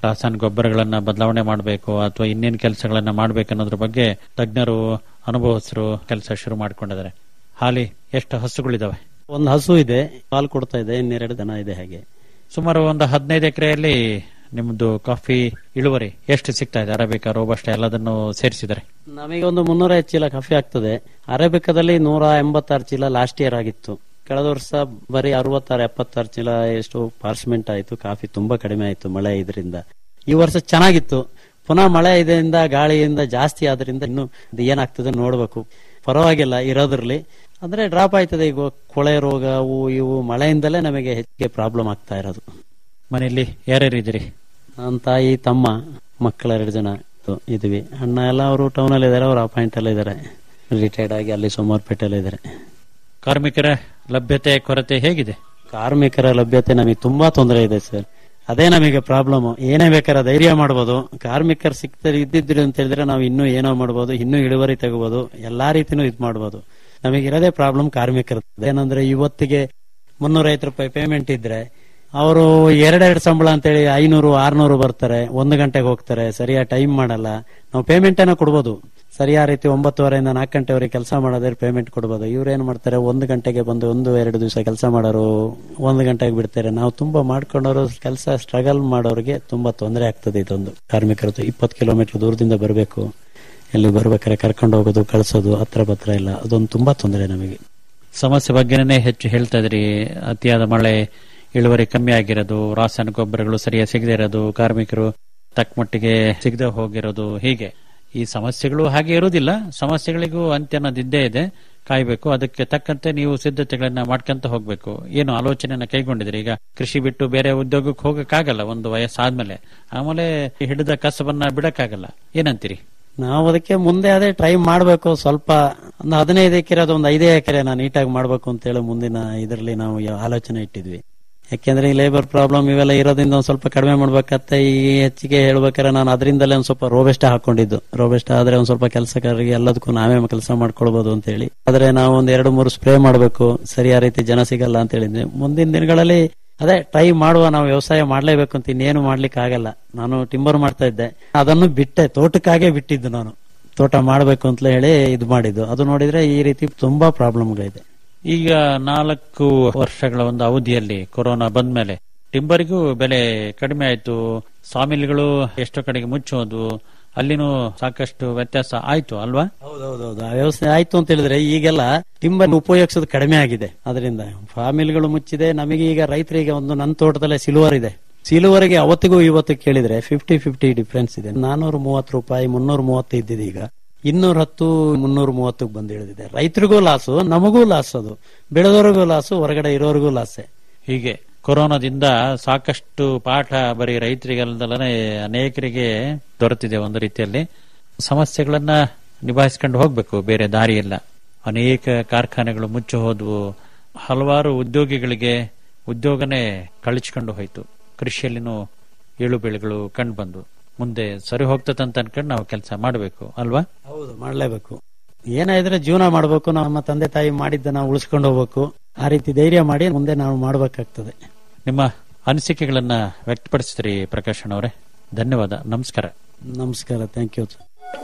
ರಾಸಾಯನಿಕ ಗೊಬ್ಬರಗಳನ್ನ ಬದಲಾವಣೆ ಮಾಡಬೇಕು ಅಥವಾ ಇನ್ನೇನು ಕೆಲಸಗಳನ್ನ ಮಾಡಬೇಕು ಅನ್ನೋದ್ರ ಬಗ್ಗೆ ತಜ್ಞರು ಅನುಭವಸ್ಥರು ಕೆಲಸ ಶುರು ಮಾಡಿಕೊಂಡಿದ್ದಾರೆ ಹಾಲಿ ಎಷ್ಟು ಹಸುಗಳಿದಾವೆ ಒಂದು ಹಸು ಇದೆ ಹಾಲು ಕೊಡ್ತಾ ಇದೆ ಇನ್ನೆರಡು ದನ ಇದೆ ಹಾಗೆ ಸುಮಾರು ಒಂದು ಹದಿನೈದು ಎಕರೆಯಲ್ಲಿ ನಿಮ್ದು ಕಾಫಿ ಇಳುವರಿ ಎಷ್ಟು ಸಿಗ್ತಾ ಇದೆ ಅರೇಬಿಕಾ ರೋಬಸ್ಟ ಎಲ್ಲದನ್ನು ಸೇರಿಸಿದರೆ ನಮಗೆ ಒಂದು ಮುನ್ನೂರ ಚೀಲ ಕಾಫಿ ಆಗ್ತದೆ ಅರೇಬಿಕಾದಲ್ಲಿ ನೂರ ಎಂಬತ್ತಾರು ಚೀಲ ಲಾಸ್ಟ್ ಇಯರ್ ಆಗಿತ್ತು ಕಳೆದ ವರ್ಷ ಬರೀ ಅರವತ್ತಾರು ಎಪ್ಪತ್ತಾರು ಚೀಲ ಎಷ್ಟು ಪಾರ್ಸ್ಮೆಂಟ್ ಆಯ್ತು ಕಾಫಿ ತುಂಬಾ ಕಡಿಮೆ ಆಯ್ತು ಮಳೆ ಇದರಿಂದ ಈ ವರ್ಷ ಚೆನ್ನಾಗಿತ್ತು ಪುನಃ ಮಳೆ ಇದರಿಂದ ಗಾಳಿಯಿಂದ ಜಾಸ್ತಿ ಆದ್ರಿಂದ ಇನ್ನು ಇದು ಏನಾಗ್ತದೆ ನೋಡ್ಬೇಕು ಪರವಾಗಿಲ್ಲ ಇರೋದ್ರಲ್ಲಿ ಅಂದ್ರೆ ಡ್ರಾಪ್ ಆಯ್ತದೆ ಈಗ ಕೊಳೆ ರೋಗ ಅವು ಇವು ಮಳೆಯಿಂದಲೇ ನಮಗೆ ಹೆಚ್ಚಿಗೆ ಪ್ರಾಬ್ಲಮ್ ಆಗ್ತಾ ಇರೋದು ಮನೆಯಲ್ಲಿ ಯಾರ್ಯಾರು ಇದ್ದೀರಿ ನನ್ನ ತಾಯಿ ತಮ್ಮ ಮಕ್ಕಳ ಎರಡು ಜನ ಇದ್ದು- ಇದೀವಿ ಅಣ್ಣ ಎಲ್ಲ ಅವರು ಟೌನ್ ಅಲ್ಲಿ ಇದಾರೆ ಅವ್ರು ಅಪಾಯಿಂಟ್ ಎಲ್ಲ ಇದಾರೆ ರಿಟೈರ್ಡ್ ಆಗಿ ಅಲ್ಲಿ ಸೋಮವಾರಪೇಟೆಲ್ಲ ಇದಾರೆ ಕಾರ್ಮಿಕರ ಲಭ್ಯತೆ ಕೊರತೆ ಹೇಗಿದೆ ಕಾರ್ಮಿಕರ ಲಭ್ಯತೆ ನಮಗೆ ತುಂಬಾ ತೊಂದರೆ ಇದೆ ಸರ್ ಅದೇ ನಮಗೆ ಪ್ರಾಬ್ಲಮ್ ಏನೇ ಬೇಕಾದ್ರೆ ಧೈರ್ಯ ಮಾಡ್ಬೋದು ಕಾರ್ಮಿಕರು ಸಿಕ್ತಾರೆ ಇದ್ದಿದ್ರು ಅಂತ ಹೇಳಿದ್ರೆ ನಾವು ಇನ್ನೂ ಏನೋ ಮಾಡ್ಬೋದು ಇನ್ನೂ ಇಳುವರಿ ತಗೋಬಹುದು ಎಲ್ಲಾ ರೀತಿನೂ ಇದ್ ಮಾಡ್ಬೋದು ನಮಗಿರೋದೇ ಪ್ರಾಬ್ಲಮ್ ಕಾರ್ಮಿಕರ ಏನಂದ್ರೆ ಇವತ್ತಿಗೆ ಮುನ್ನೂರೈವತ್ತು ರೂಪಾಯಿ ಪೇಮೆಂಟ್ ಇದ್ರೆ ಅವರು ಎರಡೆರಡು ಸಂಬಳ ಅಂತೇಳಿ ಐನೂರು ಆರ್ನೂರು ಬರ್ತಾರೆ ಒಂದು ಗಂಟೆಗೆ ಹೋಗ್ತಾರೆ ಸರಿಯಾಗಿ ಟೈಮ್ ಮಾಡಲ್ಲ ನಾವು ಪೇಮೆಂಟ್ ಏನೋ ಕೊಡ್ಬೋದು ಸರಿಯಾದ ರೀತಿ ಒಂಬತ್ತುವರೆಯಿಂದ ನಾಲ್ಕು ಗಂಟೆವರೆಗೆ ಕೆಲಸ ಮಾಡೋದ್ರೆ ಪೇಮೆಂಟ್ ಕೊಡ್ಬೋದು ಇವ್ರು ಏನ್ ಮಾಡ್ತಾರೆ ಒಂದು ಗಂಟೆಗೆ ಬಂದು ಒಂದು ಎರಡು ದಿವಸ ಕೆಲಸ ಮಾಡೋರು ಒಂದು ಗಂಟೆಗೆ ಬಿಡ್ತಾರೆ ನಾವು ತುಂಬಾ ಮಾಡ್ಕೊಂಡವರು ಕೆಲಸ ಸ್ಟ್ರಗಲ್ ಮಾಡೋರಿಗೆ ತುಂಬಾ ತೊಂದರೆ ಆಗ್ತದೆ ಇದೊಂದು ಕಾರ್ಮಿಕರದ್ದು ಇಪ್ಪತ್ತು ಕಿಲೋಮೀಟರ್ ದೂರದಿಂದ ಬರಬೇಕು ಎಲ್ಲಿ ಬರ್ಬೇಕಾದ್ರೆ ಕರ್ಕೊಂಡು ಹೋಗೋದು ಕಳ್ಸೋದು ಹತ್ರ ಪತ್ರ ಇಲ್ಲ ಅದೊಂದು ತುಂಬಾ ತೊಂದರೆ ನಮಗೆ ಸಮಸ್ಯೆ ಬಗ್ಗೆನೇ ಹೆಚ್ಚು ಹೇಳ್ತಾ ಇದ್ರಿ ಅತಿಯಾದ ಮಳೆ ಇಳುವರಿ ಕಮ್ಮಿ ಆಗಿರೋದು ರಾಸಾಯನಿಕ ಗೊಬ್ಬರಗಳು ಸರಿಯಾಗಿ ಸಿಗದೆ ಇರೋದು ಕಾರ್ಮಿಕರು ತಕ್ಕ ಮಟ್ಟಿಗೆ ಸಿಗದೆ ಹೋಗಿರೋದು ಹೀಗೆ ಈ ಸಮಸ್ಯೆಗಳು ಹಾಗೆ ಇರುವುದಿಲ್ಲ ಸಮಸ್ಯೆಗಳಿಗೂ ಅಂತ್ಯ ಅನ್ನೋದು ಇದ್ದೇ ಇದೆ ಕಾಯ್ಬೇಕು ಅದಕ್ಕೆ ತಕ್ಕಂತೆ ನೀವು ಸಿದ್ಧತೆಗಳನ್ನ ಮಾಡ್ಕೊಂತ ಹೋಗ್ಬೇಕು ಏನು ಆಲೋಚನೆಯನ್ನ ಕೈಗೊಂಡಿದ್ರಿ ಈಗ ಕೃಷಿ ಬಿಟ್ಟು ಬೇರೆ ಉದ್ಯೋಗಕ್ಕೆ ಹೋಗಕ್ಕಾಗಲ್ಲ ಒಂದು ವಯಸ್ಸಾದ್ಮೇಲೆ ಆಮೇಲೆ ಹಿಡಿದ ಕಸಬನ್ನ ಬಿಡಕ್ಕಾಗಲ್ಲ ಏನಂತೀರಿ ನಾವು ಅದಕ್ಕೆ ಮುಂದೆ ಅದೇ ಟ್ರೈ ಮಾಡಬೇಕು ಸ್ವಲ್ಪ ಒಂದು ಹದಿನೈದು ಎಕರೆ ಅದು ಒಂದು ಐದೇ ಎಕರೆ ನಾನು ನೀಟಾಗಿ ಮಾಡಬೇಕು ಅಂತ ಹೇಳಿ ಮುಂದಿನ ಇದರಲ್ಲಿ ನಾವು ಯಾವ ಆಲೋಚನೆ ಇಟ್ಟಿದ್ವಿ ಯಾಕೆಂದ್ರೆ ಈ ಲೇಬರ್ ಪ್ರಾಬ್ಲಮ್ ಇವೆಲ್ಲ ಇರೋದ್ರಿಂದ ಒಂದ್ ಸ್ವಲ್ಪ ಕಡಿಮೆ ಮಾಡ್ಬೇಕತ್ತ ಈ ಹೆಚ್ಚಿಗೆ ಹೇಳ್ಬೇಕಾದ್ರೆ ನಾನು ಅದರಿಂದಲೇ ಒಂದ್ ಸ್ವಲ್ಪ ರೋಬೆಸ್ಟ ಹಾಕೊಂಡಿದ್ದು ರೋಬೆಸ್ಟ ಆದ್ರೆ ಒಂದ್ ಸ್ವಲ್ಪ ಕೆಲಸಗಾರರಿಗೆ ಎಲ್ಲದಕ್ಕೂ ನಾವೇ ಕೆಲಸ ಮಾಡ್ಕೊಳ್ಬಹುದು ಅಂತ ಹೇಳಿ ಆದ್ರೆ ನಾವು ಒಂದ್ ಎರಡು ಮೂರು ಸ್ಪ್ರೇ ಮಾಡಬೇಕು ಸರಿಯಾದ ರೀತಿ ಜನ ಸಿಗಲ್ಲ ಅಂತ ಹೇಳಿದ್ವಿ ಮುಂದಿನ ದಿನಗಳಲ್ಲಿ ಅದೇ ಟ್ರೈ ಮಾಡುವ ನಾವು ವ್ಯವಸಾಯ ಮಾಡ್ಲೇಬೇಕು ಅಂತ ಇನ್ನೇನು ಮಾಡ್ಲಿಕ್ಕೆ ಆಗಲ್ಲ ನಾನು ಟಿಂಬರ್ ಮಾಡ್ತಾ ಇದ್ದೆ ಅದನ್ನು ಬಿಟ್ಟೆ ತೋಟಕ್ಕಾಗೆ ಬಿಟ್ಟಿದ್ದು ನಾನು ತೋಟ ಮಾಡಬೇಕು ಅಂತ ಹೇಳಿ ಇದು ಮಾಡಿದ್ದು ಅದು ನೋಡಿದ್ರೆ ಈ ರೀತಿ ತುಂಬಾ ಪ್ರಾಬ್ಲಮ್ಗಳಿದೆ ಈಗ ನಾಲ್ಕು ವರ್ಷಗಳ ಒಂದು ಅವಧಿಯಲ್ಲಿ ಕೊರೋನಾ ಬಂದ್ಮೇಲೆ ಟಿಂಬರಿಗೂ ಬೆಲೆ ಕಡಿಮೆ ಆಯ್ತು ಸಾಮಿಲ್ಗಳು ಎಷ್ಟೋ ಕಡೆಗೆ ಮುಚ್ಚೋದು ಅಲ್ಲಿನೂ ಸಾಕಷ್ಟು ವ್ಯತ್ಯಾಸ ಆಯ್ತು ಅಲ್ವಾ ಹೌದೌದೌದು ಆ ವ್ಯವಸ್ಥೆ ಆಯ್ತು ಅಂತ ಹೇಳಿದ್ರೆ ಈಗೆಲ್ಲ ಟಿಂಬರ್ ಉಪಯೋಗಿಸೋದು ಕಡಿಮೆ ಆಗಿದೆ ಅದರಿಂದ ಫಾಮಿಲ್ಗಳು ಮುಚ್ಚಿದೆ ನಮಗೆ ಈಗ ರೈತರಿಗೆ ಒಂದು ನನ್ನ ತೋಟದಲ್ಲೇ ಸಿಲ್ವರ್ ಇದೆ ಸಿಲ್ವರ್ಗೆ ಅವತ್ತಿಗೂ ಇವತ್ತು ಕೇಳಿದ್ರೆ ಫಿಫ್ಟಿ ಫಿಫ್ಟಿ ಡಿಫ್ರೆನ್ಸ್ ಇದೆ ನಾನೂರ ಮೂವತ್ತು ರೂಪಾಯಿ ಮುನ್ನೂರ ಮೂವತ್ತು ಇದ್ದಿದೆ ಈಗ ಇನ್ನೂರ ಹತ್ತು ಮುನ್ನೂರ ಮೂವತ್ತಕ್ಕೆ ಬಂದು ಇಳಿದಿದೆ ರೈತರಿಗೂ ಲಾಸು ನಮಗೂ ಲಾಸ್ ಅದು ಬೆಳೆದವರಿಗೂ ಲಾಸು ಹೊರಗಡೆ ಇರೋರಿಗೂ ಲಾಸೆ ಹೀಗೆ ಕೊರೋನಾದಿಂದ ಸಾಕಷ್ಟು ಪಾಠ ಬರೀ ರೈತರಿಗಲ್ಲದಲ್ಲೇ ಅನೇಕರಿಗೆ ದೊರೆತಿದೆ ಒಂದು ರೀತಿಯಲ್ಲಿ ಸಮಸ್ಯೆಗಳನ್ನ ನಿಭಾಯಿಸ್ಕೊಂಡು ಹೋಗ್ಬೇಕು ಬೇರೆ ದಾರಿ ಇಲ್ಲ ಅನೇಕ ಕಾರ್ಖಾನೆಗಳು ಮುಚ್ಚಿ ಹೋದ್ವು ಹಲವಾರು ಉದ್ಯೋಗಿಗಳಿಗೆ ಉದ್ಯೋಗನೇ ಕಳಿಸ್ಕೊಂಡು ಹೋಯ್ತು ಕೃಷಿಯಲ್ಲಿನೂ ಏಳು ಬೆಳೆಗಳು ಕಂಡು ಬಂದು ಮುಂದೆ ಸರಿ ಹೋಗ್ತದಂತ ಅನ್ಕೊಂಡು ನಾವು ಕೆಲಸ ಮಾಡಬೇಕು ಅಲ್ವಾ ಹೌದು ಮಾಡ್ಲೇಬೇಕು ಏನಾದ್ರೆ ಜೀವನ ಮಾಡಬೇಕು ನಮ್ಮ ತಂದೆ ತಾಯಿ ಮಾಡಿದ್ದ ನಾವು ಉಳಿಸ್ಕೊಂಡು ಹೋಗ್ಬೇಕು ಆ ರೀತಿ ಧೈರ್ಯ ಮಾಡಿ ಮುಂದೆ ನಾವು ಮಾಡಬೇಕಾಗ್ತದೆ ನಿಮ್ಮ ಅನಿಸಿಕೆಗಳನ್ನ ವ್ಯಕ್ತಪಡಿಸಿದ್ರಿ ಪ್ರಕಾಶನ್ ಅವರೇ ಧನ್ಯವಾದ ನಮಸ್ಕಾರ ನಮಸ್ಕಾರ ಥ್ಯಾಂಕ್ ಯು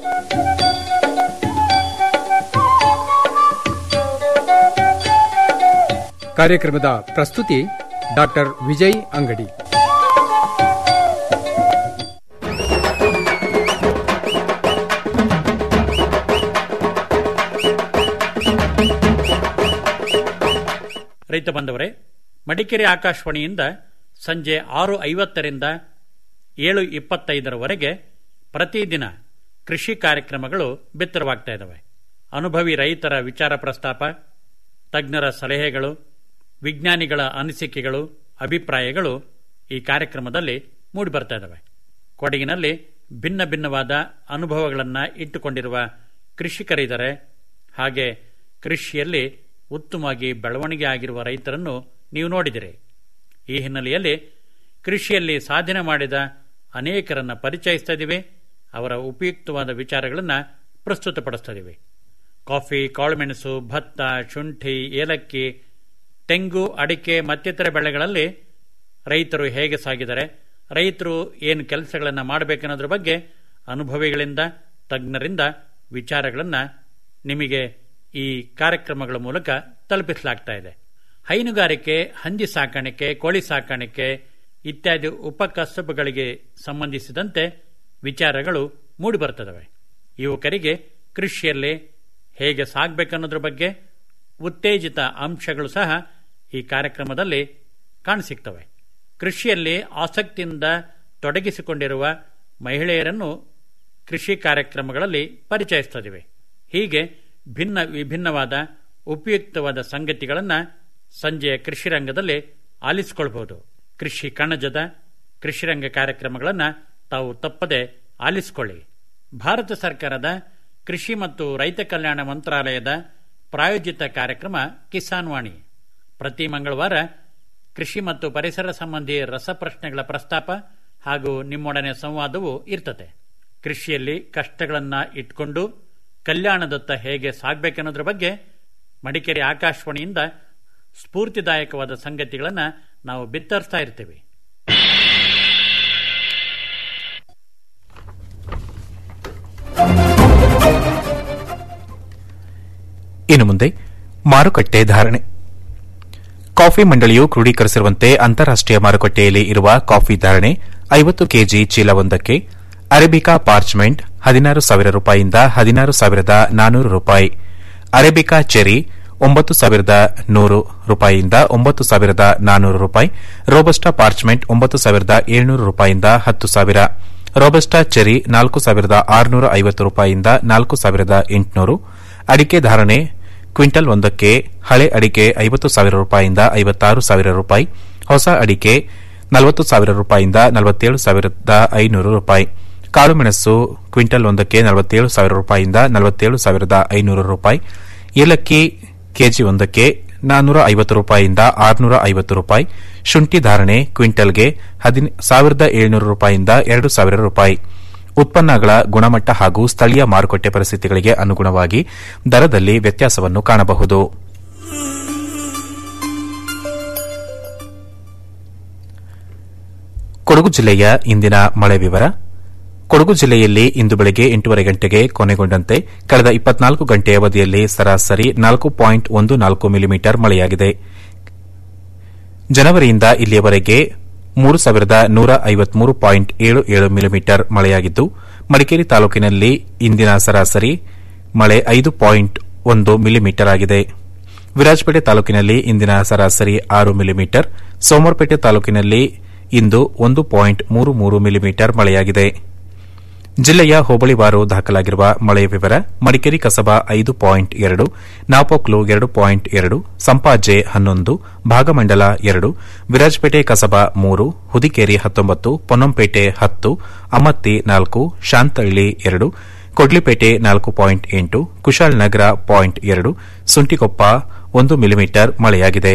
ಕಾರ್ಯಕ್ರಮದ ಪ್ರಸ್ತುತಿ ಡಾಕ್ಟರ್ ವಿಜಯ್ ಅಂಗಡಿ ರೈತ ಬಂದವರೇ ಮಡಿಕೇರಿ ಆಕಾಶವಾಣಿಯಿಂದ ಸಂಜೆ ಆರು ಐವತ್ತರಿಂದ ಏಳು ಇಪ್ಪತ್ತೈದರವರೆಗೆ ಪ್ರತಿದಿನ ಕೃಷಿ ಕಾರ್ಯಕ್ರಮಗಳು ಬಿತ್ತರವಾಗ್ತಾ ಇದ್ದಾವೆ ಅನುಭವಿ ರೈತರ ವಿಚಾರ ಪ್ರಸ್ತಾಪ ತಜ್ಞರ ಸಲಹೆಗಳು ವಿಜ್ಞಾನಿಗಳ ಅನಿಸಿಕೆಗಳು ಅಭಿಪ್ರಾಯಗಳು ಈ ಕಾರ್ಯಕ್ರಮದಲ್ಲಿ ಮೂಡಿಬರ್ತಾ ಇದ್ದಾವೆ ಕೊಡಗಿನಲ್ಲಿ ಭಿನ್ನ ಭಿನ್ನವಾದ ಅನುಭವಗಳನ್ನು ಇಟ್ಟುಕೊಂಡಿರುವ ಕೃಷಿಕರಿದ್ದಾರೆ ಹಾಗೆ ಕೃಷಿಯಲ್ಲಿ ಉತ್ತಮವಾಗಿ ಬೆಳವಣಿಗೆ ಆಗಿರುವ ರೈತರನ್ನು ನೀವು ನೋಡಿದಿರಿ ಈ ಹಿನ್ನೆಲೆಯಲ್ಲಿ ಕೃಷಿಯಲ್ಲಿ ಸಾಧನೆ ಮಾಡಿದ ಅನೇಕರನ್ನ ಪರಿಚಯಿಸ್ತಾ ಇದ್ದೀವಿ ಅವರ ಉಪಯುಕ್ತವಾದ ವಿಚಾರಗಳನ್ನು ಪ್ರಸ್ತುತಪಡಿಸ್ತಾ ಇದ್ದೀವಿ ಕಾಫಿ ಕಾಳುಮೆಣಸು ಭತ್ತ ಶುಂಠಿ ಏಲಕ್ಕಿ ತೆಂಗು ಅಡಿಕೆ ಮತ್ತಿತರ ಬೆಳೆಗಳಲ್ಲಿ ರೈತರು ಹೇಗೆ ಸಾಗಿದ್ದಾರೆ ರೈತರು ಏನು ಕೆಲಸಗಳನ್ನು ಮಾಡಬೇಕನ್ನೋದ್ರ ಬಗ್ಗೆ ಅನುಭವಿಗಳಿಂದ ತಜ್ಞರಿಂದ ವಿಚಾರಗಳನ್ನು ನಿಮಗೆ ಈ ಕಾರ್ಯಕ್ರಮಗಳ ಮೂಲಕ ತಲುಪಿಸಲಾಗ್ತಾ ಇದೆ ಹೈನುಗಾರಿಕೆ ಹಂದಿ ಸಾಕಾಣಿಕೆ ಕೋಳಿ ಸಾಕಾಣಿಕೆ ಇತ್ಯಾದಿ ಉಪಕಸಬುಗಳಿಗೆ ಸಂಬಂಧಿಸಿದಂತೆ ವಿಚಾರಗಳು ಮೂಡಿಬರ್ತದವೆ ಯುವಕರಿಗೆ ಕೃಷಿಯಲ್ಲಿ ಹೇಗೆ ಸಾಗಬೇಕನ್ನೋದ್ರ ಬಗ್ಗೆ ಉತ್ತೇಜಿತ ಅಂಶಗಳು ಸಹ ಈ ಕಾರ್ಯಕ್ರಮದಲ್ಲಿ ಕಾಣಸಿಗ್ತವೆ ಕೃಷಿಯಲ್ಲಿ ಆಸಕ್ತಿಯಿಂದ ತೊಡಗಿಸಿಕೊಂಡಿರುವ ಮಹಿಳೆಯರನ್ನು ಕೃಷಿ ಕಾರ್ಯಕ್ರಮಗಳಲ್ಲಿ ಪರಿಚಯಿಸುತ್ತಿವೆ ಹೀಗೆ ಭಿನ್ನ ವಿಭಿನ್ನವಾದ ಉಪಯುಕ್ತವಾದ ಸಂಗತಿಗಳನ್ನು ಸಂಜೆಯ ಕೃಷಿ ರಂಗದಲ್ಲಿ ಆಲಿಸಿಕೊಳ್ಬಹುದು ಕೃಷಿ ಕಣಜದ ಕೃಷಿರಂಗ ಕಾರ್ಯಕ್ರಮಗಳನ್ನು ತಾವು ತಪ್ಪದೆ ಆಲಿಸಿಕೊಳ್ಳಿ ಭಾರತ ಸರ್ಕಾರದ ಕೃಷಿ ಮತ್ತು ರೈತ ಕಲ್ಯಾಣ ಮಂತ್ರಾಲಯದ ಪ್ರಾಯೋಜಿತ ಕಾರ್ಯಕ್ರಮ ಕಿಸಾನ್ ವಾಣಿ ಪ್ರತಿ ಮಂಗಳವಾರ ಕೃಷಿ ಮತ್ತು ಪರಿಸರ ಸಂಬಂಧಿ ರಸಪ್ರಶ್ನೆಗಳ ಪ್ರಸ್ತಾಪ ಹಾಗೂ ನಿಮ್ಮೊಡನೆ ಸಂವಾದವು ಇರ್ತದೆ ಕೃಷಿಯಲ್ಲಿ ಕಷ್ಟಗಳನ್ನ ಇಟ್ಕೊಂಡು ಕಲ್ಯಾಣದತ್ತ ಹೇಗೆ ಸಾಗಬೇಕನ್ನೋದ್ರ ಬಗ್ಗೆ ಮಡಿಕೇರಿ ಆಕಾಶವಾಣಿಯಿಂದ ಸ್ಫೂರ್ತಿದಾಯಕವಾದ ಸಂಗತಿಗಳನ್ನು ನಾವು ಬಿತ್ತರಿಸ್ತಾ ಇರ್ತೀವಿ ಇನ್ನು ಮುಂದೆ ಮಾರುಕಟ್ಟೆ ಧಾರಣೆ ಕಾಫಿ ಮಂಡಳಿಯು ಕ್ರೋಢೀಕರಿಸಿರುವಂತೆ ಅಂತಾರಾಷ್ಟೀಯ ಮಾರುಕಟ್ಟೆಯಲ್ಲಿ ಇರುವ ಕಾಫಿ ಧಾರಣೆ ಐವತ್ತು ಕೆಜಿ ಚೀಲವೊಂದಕ್ಕೆ ಅರೇಬಿಕಾ ಪಾರ್ಚ್ಮೆಂಟ್ ಹದಿನಾರು ಸಾವಿರ ರೂಪಾಯಿಯಿಂದ ಹದಿನಾರು ಸಾವಿರದ ನಾನೂರು ರೂಪಾಯಿ ಅರೇಬಿಕಾ ಚೆರಿ ಒಂಬತ್ತು ಸಾವಿರದ ನೂರು ರೂಪಾಯಿಯಿಂದ ಒಂಬತ್ತು ಸಾವಿರದ ನಾನೂರು ರೂಪಾಯಿ ರೋಬಸ್ಟಾ ಪಾರ್ಚ್ಮೆಂಟ್ ಒಂಬತ್ತು ಸಾವಿರದ ಏಳ್ನೂರು ರೂಪಾಯಿಯಿಂದ ಹತ್ತು ಸಾವಿರ ರೋಬಸ್ಟಾ ಚೆರಿ ನಾಲ್ಕು ಸಾವಿರದ ಆರುನೂರ ಐವತ್ತು ರೂಪಾಯಿಯಿಂದ ನಾಲ್ಕು ಸಾವಿರದ ಎಂಟುನೂರು ಅಡಿಕೆ ಧಾರಣೆ ಕ್ವಿಂಟಲ್ ಒಂದಕ್ಕೆ ಹಳೆ ಅಡಿಕೆ ಐವತ್ತು ಸಾವಿರ ರೂಪಾಯಿಯಿಂದ ಐವತ್ತಾರು ಸಾವಿರ ರೂಪಾಯಿ ಹೊಸ ಅಡಿಕೆ ನಲವತ್ತು ಸಾವಿರ ರೂಪಾಯಿಯಿಂದ ನಲವತ್ತೇಳು ಸಾವಿರದ ಐನೂರು ರೂಪಾಯಿ ಕಾಳುಮೆಣಸು ಕ್ವಿಂಟಲ್ ಒಂದಕ್ಕೆ ನಲವತ್ತೇಳು ಸಾವಿರ ರೂಪಾಯಿಯಿಂದ ನಲವತ್ತೇಳು ಸಾವಿರದ ಐನೂರು ರೂಪಾಯಿ ಏಲಕ್ಕಿ ಕೆಜಿ ಒಂದಕ್ಕೆ ನಾನ್ನೂರ ಐವತ್ತು ರೂಪಾಯಿಯಿಂದ ಆರುನೂರ ಐವತ್ತು ರೂಪಾಯಿ ಶುಂಠಿ ಧಾರಣೆ ಕ್ವಿಂಟಲ್ಗೆ ಸಾವಿರದ ಏಳ್ನೂರು ರೂಪಾಯಿಯಿಂದ ಎರಡು ಸಾವಿರ ರೂಪಾಯಿ ಉತ್ಪನ್ನಗಳ ಗುಣಮಟ್ಟ ಹಾಗೂ ಸ್ಥಳೀಯ ಮಾರುಕಟ್ಟೆ ಪರಿಸ್ಥಿತಿಗಳಿಗೆ ಅನುಗುಣವಾಗಿ ದರದಲ್ಲಿ ವ್ಯತ್ಯಾಸವನ್ನು ಕಾಣಬಹುದು ಕೊಡಗು ಜಿಲ್ಲೆಯ ಇಂದಿನ ಮಳೆ ವಿವರ ಕೊಡಗು ಜಿಲ್ಲೆಯಲ್ಲಿ ಇಂದು ಬೆಳಗ್ಗೆ ಎಂಟೂವರೆ ಗಂಟೆಗೆ ಕೊನೆಗೊಂಡಂತೆ ಕಳೆದ ಇಪ್ಪತ್ನಾಲ್ಕು ಗಂಟೆ ಅವಧಿಯಲ್ಲಿ ಸರಾಸರಿ ನಾಲ್ಕು ಪಾಯಿಂಟ್ ಒಂದು ನಾಲ್ಕು ಮಿಲಿಮೀಟರ್ ಮಳೆಯಾಗಿದೆ ಜನವರಿಯಿಂದ ಇಲ್ಲಿಯವರೆಗೆ ಮೂರು ಸಾವಿರದ ನೂರ ಐವತ್ಮೂರು ಪಾಯಿಂಟ್ ಏಳು ಏಳು ಮಿಲಿಮೀಟರ್ ಮಳೆಯಾಗಿದ್ದು ಮಡಿಕೇರಿ ತಾಲೂಕಿನಲ್ಲಿ ಇಂದಿನ ಸರಾಸರಿ ಮಳೆ ಐದು ಪಾಯಿಂಟ್ ಒಂದು ಮಿಲಿಮೀಟರ್ ಆಗಿದೆ ವಿರಾಜಪೇಟೆ ತಾಲೂಕಿನಲ್ಲಿ ಇಂದಿನ ಸರಾಸರಿ ಆರು ಮಿಲಿಮೀಟರ್ ಸೋಮವಾರಪೇಟೆ ತಾಲೂಕಿನಲ್ಲಿ ಇಂದು ಒಂದು ಪಾಯಿಂಟ್ ಮೂರು ಮೂರು ಮಿಲಿಮೀಟರ್ ಮಳೆಯಾಗಿದೆ ಜಿಲ್ಲೆಯ ಹೋಬಳಿವಾರು ದಾಖಲಾಗಿರುವ ಮಳೆಯ ವಿವರ ಮಡಿಕೇರಿ ಕಸಬಾ ಐದು ಪಾಯಿಂಟ್ ಎರಡು ನಾಪೋಕ್ಲು ಎರಡು ಪಾಯಿಂಟ್ ಎರಡು ಸಂಪಾಜೆ ಹನ್ನೊಂದು ಭಾಗಮಂಡಲ ಎರಡು ವಿರಾಜಪೇಟೆ ಕಸಬಾ ಮೂರು ಹುದಿಕೇರಿ ಹತ್ತೊಂಬತ್ತು ಪೊನ್ನಂಪೇಟೆ ಹತ್ತು ಅಮತ್ತಿ ನಾಲ್ಕು ಶಾಂತಳ್ಳಿ ಎರಡು ಕೊಡ್ಲಿಪೇಟೆ ನಾಲ್ಕು ಪಾಯಿಂಟ್ ಎಂಟು ಕುಶಾಲನಗರ ಪಾಯಿಂಟ್ ಎರಡು ಸುಂಟಿಕೊಪ್ಪ ಒಂದು ಮಿಲಿಮೀಟರ್ ಮಳೆಯಾಗಿದೆ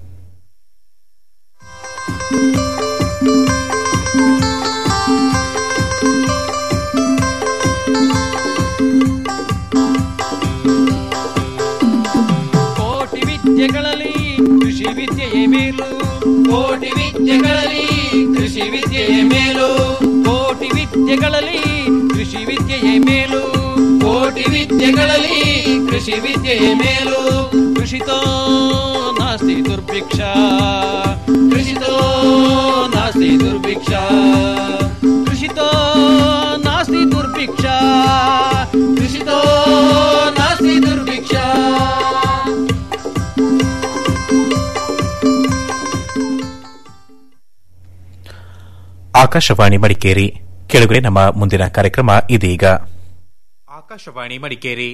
ಕೋಟಿ ವಿದ್ಯೆಗಳಲ್ಲಿ ಕೃಷಿ ವಿದ್ಯೆಯೇ ಮೇಲು ಕೋಟಿ ವಿದ್ಯೆಗಳಲ್ಲಿ ಕೃಷಿ ವಿದ್ಯೆಯೇ ಮೇಲು ಕೋಟಿ ವಿದ್ಯೆಗಳಲ್ಲಿ ಕೃಷಿ ವಿದ್ಯೆಯೇ ಮೇಲು ಕೋಟಿ ವಿದ್ಯೆಗಳಲ್ಲಿ ಕೃಷಿ ವಿದ್ಯೆಯೇ ಮೇಲು ಕೃಷಿತೋ ನಾಸ್ತಿ ದುರ್ಭಿಕ್ಷ ಕೃಷಿತೋ ನಾಸ್ತಿ ದುರ್ಭಿಕ್ಷ ಕೃಷಿತೋ ನಾಸ್ತಿ ದುರ್ಭಿಕ್ಷ ಕೃಷಿತೋ ನಾಸ್ತಿ ದುರ್ಭಿಕ್ಷ ಆಕಾಶವಾಣಿ ಮಡಿಕೇರಿ ಕೆಳಗಡೆ ನಮ್ಮ ಮುಂದಿನ ಕಾರ್ಯಕ್ರಮ ಇದೀಗ ಆಕಾಶವಾಣಿ ಮಡಿಕೇರಿ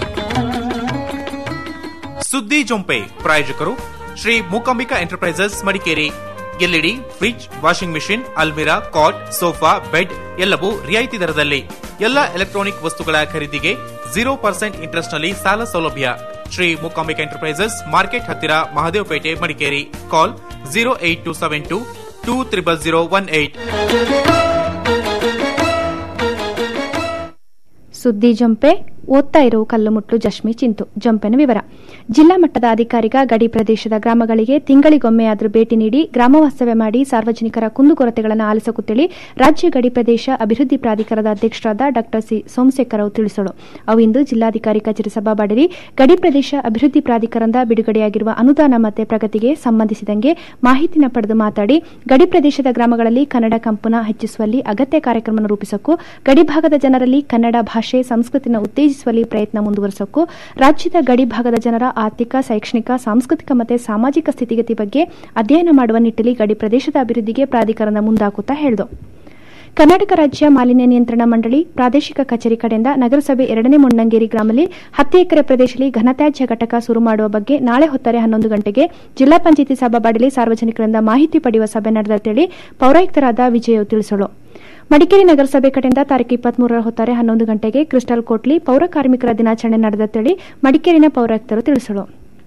ಸುದ್ದಿ ಜೊಂಪೆ ಪ್ರಾಯೋಜಕರು Shri Mookambika enterprises Madikeri LED fridge washing machine almirah cot sofa bed ಎಲ್ಲವೂ ರಿಯಾಯಿತಿ ದರದಲ್ಲಿ ಎಲ್ಲ ಎಲೆಕ್ಟ್ರಾನಿಕ್ ವಸ್ತುಗಳ ಖರೀದಿಗೆ ಜೀರೋ ಪರ್ಸೆಂಟ್ ಇಂಟ್ರೆಸ್ಟ್ ನಲ್ಲಿ ಸಾಲ ಸೌಲಭ್ಯ ಶ್ರೀ ಮೂಕಾಂಬಿಕಾ ಎಂಟರ್ಪ್ರೈಸಸ್ ಮಾರ್ಕೆಟ್ ಹತ್ತಿರ Mahadevapete Madikeri call zero eight two seven two two triple zero one eight ಸುದ್ದಿ ಜಂಪೆ ಓದ್ತಾ ಇರೋ ಕಲ್ಲುಮುಟ್ಲು ಜಶ್ಮಿ ಚಿಂತು ಜಂಪೆನ ವಿವರ ಜಿಲ್ಲಾ ಮಟ್ಟದ ಅಧಿಕಾರಿಗ ಗಡಿ ಪ್ರದೇಶದ ಗ್ರಾಮಗಳಿಗೆ ತಿಂಗಳಿಗೊಮ್ಮೆಯಾದರೂ ಭೇಟಿ ನೀಡಿ ಗ್ರಾಮ ವಾಸ್ತವ್ಯ ಮಾಡಿ ಸಾರ್ವಜನಿಕರ ಕುಂದುಕೊರತೆಗಳನ್ನು ಆಲಿಸಕುತ್ತೇಳಿ ರಾಜ್ಯ ಗಡಿ ಪ್ರದೇಶ ಅಭಿವೃದ್ಧಿ ಪ್ರಾಧಿಕಾರದ ಅಧ್ಯಕ್ಷರಾದ ಡಾ ಸಿ ಸೋಮಶೇಖರ್ ಅವರು ತಿಳಿಸಲು ಅವು ಇಂದು ಜಿಲ್ಲಾಧಿಕಾರಿ ಕಚೇರಿ ಸಭಾಬಾಡಲಿ ಗಡಿ ಪ್ರದೇಶ ಅಭಿವೃದ್ಧಿ ಪ್ರಾಧಿಕಾರದಿಂದ ಬಿಡುಗಡೆಯಾಗಿರುವ ಅನುದಾನ ಮತ್ತು ಪ್ರಗತಿಗೆ ಸಂಬಂಧಿಸಿದಂಗೆ ಮಾಹಿತಿನ ಪಡೆದು ಮಾತಾಡಿ ಗಡಿ ಪ್ರದೇಶದ ಗ್ರಾಮಗಳಲ್ಲಿ ಕನ್ನಡ ಕಂಪನ ಹೆಚ್ಚಿಸುವಲ್ಲಿ ಅಗತ್ಯ ಕಾರ್ಯಕ್ರಮ ರೂಪಿಸಕ್ಕೂ ಗಡಿ ಭಾಗದ ಜನರಲ್ಲಿ ಕನ್ನಡ ಭಾಷೆ ಸಂಸ್ಕೃತಿನ ಉತ್ತೇಜಿಸುವಲ್ಲಿ ಪ್ರಯತ್ನ ಮುಂದುವರಿಸಕ್ಕೂ ರಾಜ್ಯದ ಗಡಿ ಭಾಗದ ಜನರ ಆರ್ಥಿಕ ಶೈಕ್ಷಣಿಕ ಸಾಂಸ್ಕೃತಿಕ ಮತ್ತು ಸಾಮಾಜಿಕ ಸ್ಥಿತಿಗತಿ ಬಗ್ಗೆ ಅಧ್ಯಯನ ಮಾಡುವ ನಿಟ್ಟಿನಲ್ಲಿ ಗಡಿ ಪ್ರದೇಶದ ಅಭಿವೃದ್ಧಿಗೆ ಪ್ರಾಧಿಕಾರದ ಮುಂದಾಕುತ್ತಾ ಹೇಳಿದರು ಕರ್ನಾಟಕ ರಾಜ್ಯ ಮಾಲಿನ್ಯ ನಿಯಂತ್ರಣ ಮಂಡಳಿ ಪ್ರಾದೇಶಿಕ ಕಚೇರಿ ಕಡೆಯಿಂದ ನಗರಸಭೆ ಎರಡನೇ ಮೊಣ್ಣಂಗೇರಿ ಗ್ರಾಮದಲ್ಲಿ ಹತ್ತು ಎಕರೆ ಪ್ರದೇಶದಲ್ಲಿ ಘನತ್ಯಾಜ್ಯ ಘಟಕ ಶುರು ಮಾಡುವ ಬಗ್ಗೆ ನಾಳೆ ಹೊತ್ತಾರೆ ಹನ್ನೊಂದು ಗಂಟೆಗೆ ಜಿಲ್ಲಾ ಪಂಚಾಯಿತಿ ಸಭಾಬಾಡಲಿ ಸಾರ್ವಜನಿಕರಿಂದ ಮಾಹಿತಿ ಪಡೆಯುವ ಸಭೆ ನಡೆದಂತೇಳಿ ಪೌರಾಯುಕ್ತರಾದ ವಿಜಯ್ ತಿಳಿಸಲು ಮಡಿಕೇರಿ ನಗರಸಭೆ ಕಡೆಯಿಂದ ತಾರೀಕು ಇಪ್ಪತ್ಮೂರರ ಹೊತ್ತಾರೆ ಹನ್ನೊಂದು ಗಂಟೆಗೆ ಕ್ರಿಸ್ಟಲ್ ಕೋಟ್ಲಿ ಪೌರ ಕಾರ್ಮಿಕರ ದಿನಾಚರಣೆ ನಡೆದಂತೇಳಿ ಮಡಿಕೇರಿನ ಪೌರಾಯುಕ್ತರು ತಿಳಿಸಲು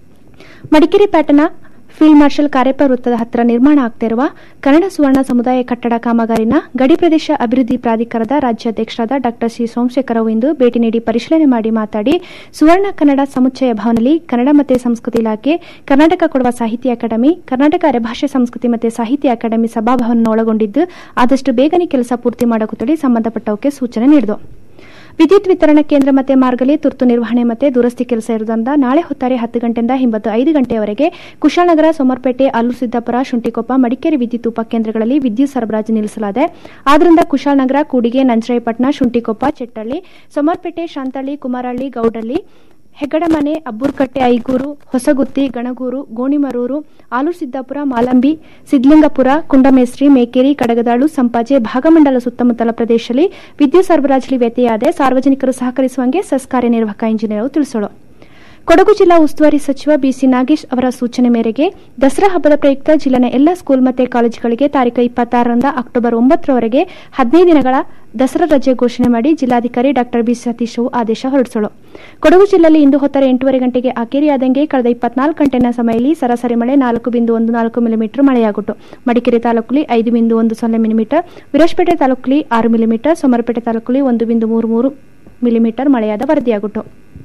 ಮಡಿಕೇರಿ ಪ್ಯಾಟನ ಫೀಲ್ಡ್ ಮಾರ್ಷಲ್ ಕಾರ್ಯಪ್ಪ ವೃತ್ತದ ಹತ್ತಿರ ನಿರ್ಮಾಣ ಆಗ್ತಿರುವ ಕನ್ನಡ ಸುವರ್ಣ ಸಮುದಾಯ ಕಟ್ಟಡ ಕಾಮಗಾರಿನ ಗಡಿ ಪ್ರದೇಶ ಅಭಿವೃದ್ಧಿ ಪ್ರಾಧಿಕಾರದ ರಾಜ್ಯಾಧ್ಯಕ್ಷರಾದ ಡಾ ಸಿ ಸೋಮಶೇಖರ್ ಅವರು ಇಂದು ಭೇಟಿ ನೀಡಿ ಪರಿಶೀಲನೆ ಮಾಡಿ ಮಾತಾಡಿ ಸುವರ್ಣ ಕನ್ನಡ ಸಮುಚ್ಚಯ ಭವನದಲ್ಲಿ ಕನ್ನಡ ಮತ್ತು ಸಂಸ್ಕೃತಿ ಇಲಾಖೆ ಕರ್ನಾಟಕ ಕೊಡುವ ಸಾಹಿತ್ಯ ಅಕಾಡೆಮಿ ಕರ್ನಾಟಕ ಅರೆಭಾಷೆ ಸಂಸ್ಕೃತಿ ಮತ್ತು ಸಾಹಿತ್ಯ ಅಕಾಡೆಮಿ ಸಭಾಭವನ ಒಳಗೊಂಡಿದ್ದು ಆದಷ್ಟು ಬೇಗನೆ ಕೆಲಸ ಪೂರ್ತಿ ಮಾಡಕುತ್ತಡಿ ಸಂಬಂಧಪಟ್ಟವಕ್ಕೆ ಸೂಚನೆ ನೀಡಿದರು ವಿದ್ಯುತ್ ವಿತರಣಾ ಕೇಂದ್ರ ಮತ್ತೆ ಮಾರ್ಗಲಿ ತುರ್ತು ನಿರ್ವಹಣೆ ಮತ್ತೆ ದುರಸ್ತಿ ಕೆಲಸ ಇರುವುದರಿಂದ ನಾಳೆ ಹೊತ್ತಾರೆ ಹತ್ತು ಗಂಟೆಯಿಂದ ಹಿಂಬತ್ತು ಐದು ಗಂಟೆಯವರೆಗೆ ಕುಶಾಲನಗರ ಸೋಮರ್ಪೇಟೆ ಅಲ್ಲೂರು ಸಿದ್ದಾಪುರ ಶುಂಠಿಕೊಪ್ಪ ಮಡಿಕೇರಿ ವಿದ್ಯುತ್ ಉಪಕೇಂದ್ರಗಳಲ್ಲಿ ವಿದ್ಯುತ್ ಸರಬರಾಜು ನಿಲ್ಲಿಸಲಾಗಿದೆ ಆದ್ದರಿಂದ ಕುಶಾಲನಗರ ಕೂಡಿಗೆ ನಂಜರಾಯಪಟ್ಟಣ ಶುಂಠಿಕೊಪ್ಪ ಚೆಟ್ಟಳ್ಳಿ ಸೋಮರ್ಪೇಟೆ ಶಾಂತಳ್ಳಿ ಕುಮಾರಹಳ್ಳಿ ಗೌಡಳ್ಳಿ ಹೆಗ್ಗಡಮನೆ ಅಬ್ಬೂರ್ಕಟ್ಟೆ ಐಗೂರು ಹೊಸಗುತ್ತಿ ಗಣಗೂರು ಗೋಣಿಮರೂರು ಆಲೂರು ಸಿದ್ದಾಪುರ ಮಾಲಂಬಿ ಸಿದ್ಲಿಂಗಪುರ ಕುಂಡಮೇಸ್ತ್ರಿ ಮೇಕೇರಿ ಕಡಗದಾಳು ಸಂಪಾಜೆ ಭಾಗಮಂಡಲ ಸುತ್ತಮುತ್ತಲ ಪ್ರದೇಶದಲ್ಲಿ ವಿದ್ಯುತ್ ಸರಬರಾಜಲ್ಲಿ ವ್ಯತ್ಯಯಾದೆ ಸಾರ್ವಜನಿಕರು ಸಹಕರಿಸುವಂಗೆ ಸೆಸ್ ಕಾರ್ಯನಿರ್ವಾಹಕ ಇಂಜಿನಿಯರ್ ತಿಳಿಸಲು ಕೊಡಗು ಜಿಲ್ಲಾ ಉಸ್ತುವಾರಿ ಸಚಿವ ಬಿಸಿ ನಾಗೇಶ್ ಅವರ ಸೂಚನೆ ಮೇರೆಗೆ ದಸರಾ ಹಬ್ಬದ ಪ್ರಯುಕ್ತ ಜಿಲ್ಲೆನ ಎಲ್ಲ ಸ್ಕೂಲ್ ಮತ್ತು ಕಾಲೇಜುಗಳಿಗೆ ತಾರೀಕು ಇಪ್ಪತ್ತಾರರಿಂದ ಅಕ್ಟೋಬರ್ ಒಂಬತ್ತರವರೆಗೆ ಹದಿನೈದು ದಿನಗಳ ದಸರಾ ರಜೆ ಘೋಷಣೆ ಮಾಡಿ ಜಿಲ್ಲಾಧಿಕಾರಿ ಡಾ ಬಿ ಸತೀಶ್ ಆದೇಶ ಹೊರಡಿಸಲು ಕೊಡಗು ಜಿಲ್ಲೆಯಲ್ಲಿ ಇಂದು ಹೊತ್ತಾರೆ ಎಂಟೂವರೆ ಗಂಟೆಗೆ ಆಕೇರಿಯಾದಂಗೆ ಕಳೆದ ಇಪ್ಪತ್ನಾಲ್ಕು ಗಂಟೆನ ಸಮಯದಲ್ಲಿ ಸರಾಸರಿ ಮಳೆ ನಾಲ್ಕು ಬಿಂದು ಒಂದು ನಾಲ್ಕು ಮಿಲಿಮೀಟರ್ ಮಳೆಯಾಗುಟ್ಟು ಮಡಿಕೇರಿ ತಾಲೂಕಲ್ಲಿ ಐದು ಬಿಂದು ಒಂದು ಸೊನ್ನೆ ಮಿಲಿಮೀಟರ್ ವಿರಾಜಪೇಟೆ ತಾಲೂಕಲ್ಲಿ ಆರು ಮಿಲಿಮೀಟರ್ ಸೋಮರಪೇಟೆ ತಾಲೂಕಲ್ಲಿ ಒಂದು ಬಿಂದು ಮೂರು ಮೂರು ಮಿಲಿಮೀಟರ್ ಮಳೆಯಾದ ವರದಿಯಾಗುಟ್ಟು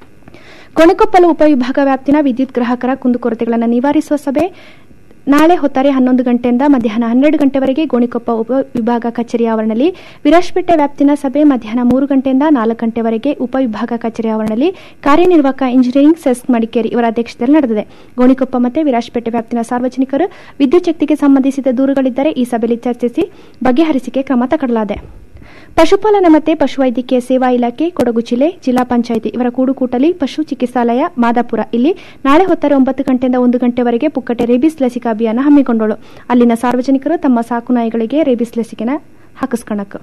ಕೊಣಕೊಪ್ಪಲು ಉಪವಿಭಾಗ ವ್ಯಾಪ್ತಿನ ವಿದ್ಯುತ್ ಗ್ರಾಹಕರ ಕುಂದುಕೊರತೆಗಳನ್ನು ನಿವಾರಿಸುವ ಸಭೆ ನಾಳೆ ಹೊತ್ತಾರೆ ಹನ್ನೊಂದು ಗಂಟೆಯಿಂದ ಮಧ್ಯಾಹ್ನ ಹನ್ನೆರಡು ಗಂಟೆವರೆಗೆ ಗೋಣಿಕೊಪ್ಪ ಉಪವಿಭಾಗ ಕಚೇರಿ ಆವರಣದಲ್ಲಿ ವಿರಾಜಪೇಟೆ ವ್ಯಾಪ್ತಿನ ಸಭೆ ಮಧ್ಯಾಹ್ನ ಮೂರು ಗಂಟೆಯಿಂದ ನಾಲ್ಕು ಗಂಟೆವರೆಗೆ ಉಪವಿಭಾಗ ಕಚೇರಿ ಆವರಣದಲ್ಲಿ ಕಾರ್ಯನಿರ್ವಾಹಕ ಇಂಜಿನಿಯರಿಂಗ್ ಸೆಸ್ ಮಡಿಕೇರಿ ಇವರ ಅಧ್ಯಕ್ಷತೆಯಲ್ಲಿ ನಡೆದಿದೆ ಗೋಣಿಕೊಪ್ಪ ಮತ್ತು ವಿರಾಜಪೇಟೆ ವ್ಯಾಪ್ತಿನ ಸಾರ್ವಜನಿಕರು ವಿದ್ಯುತ್ ಶಕ್ತಿಗೆ ಸಂಬಂಧಿಸಿದ ದೂರುಗಳಿದ್ದರೆ ಈ ಸಭೆಯಲ್ಲಿ ಚರ್ಚಿಸಿ ಬಗೆಹರಿಸಿಕೆ ಕ್ರಮ ತಗೊಳ್ಳಲಾಗಿದೆ ಪಶುಪಾಲನೆ ಮತ್ತು ಪಶುವೈದ್ಯಕೀಯ ಸೇವಾ ಇಲಾಖೆ ಕೊಡಗು ಜಿಲ್ಲೆ ಜಿಲ್ಲಾ ಪಂಚಾಯಿತಿ ಇವರ ಕೂಡುಕೂಟಲಿ ಪಶು ಚಿಕಿತ್ಸಾಲಯ ಮಾದಾಪುರ ಇಲ್ಲಿ ನಾಳೆ ಹೊತ್ತಾರೆ ಒಂಬತ್ತು ಗಂಟೆಯಿಂದ ಒಂದು ಗಂಟೆವರೆಗೆ ಪುಕ್ಕಟೆ ರೇಬಿಸ್ ಲಸಿಕಾ ಅಭಿಯಾನ ಹಮ್ಮಿಕೊಂಡಳು ಅಲ್ಲಿನ ಸಾರ್ವಜನಿಕರು ತಮ್ಮ ಸಾಕು ನಾಯಿಗಳಿಗೆ ರೇಬಿಸ್ ಲಸಿಕೆನ ಹಾಕಿಸ್ಕೊಳಕ್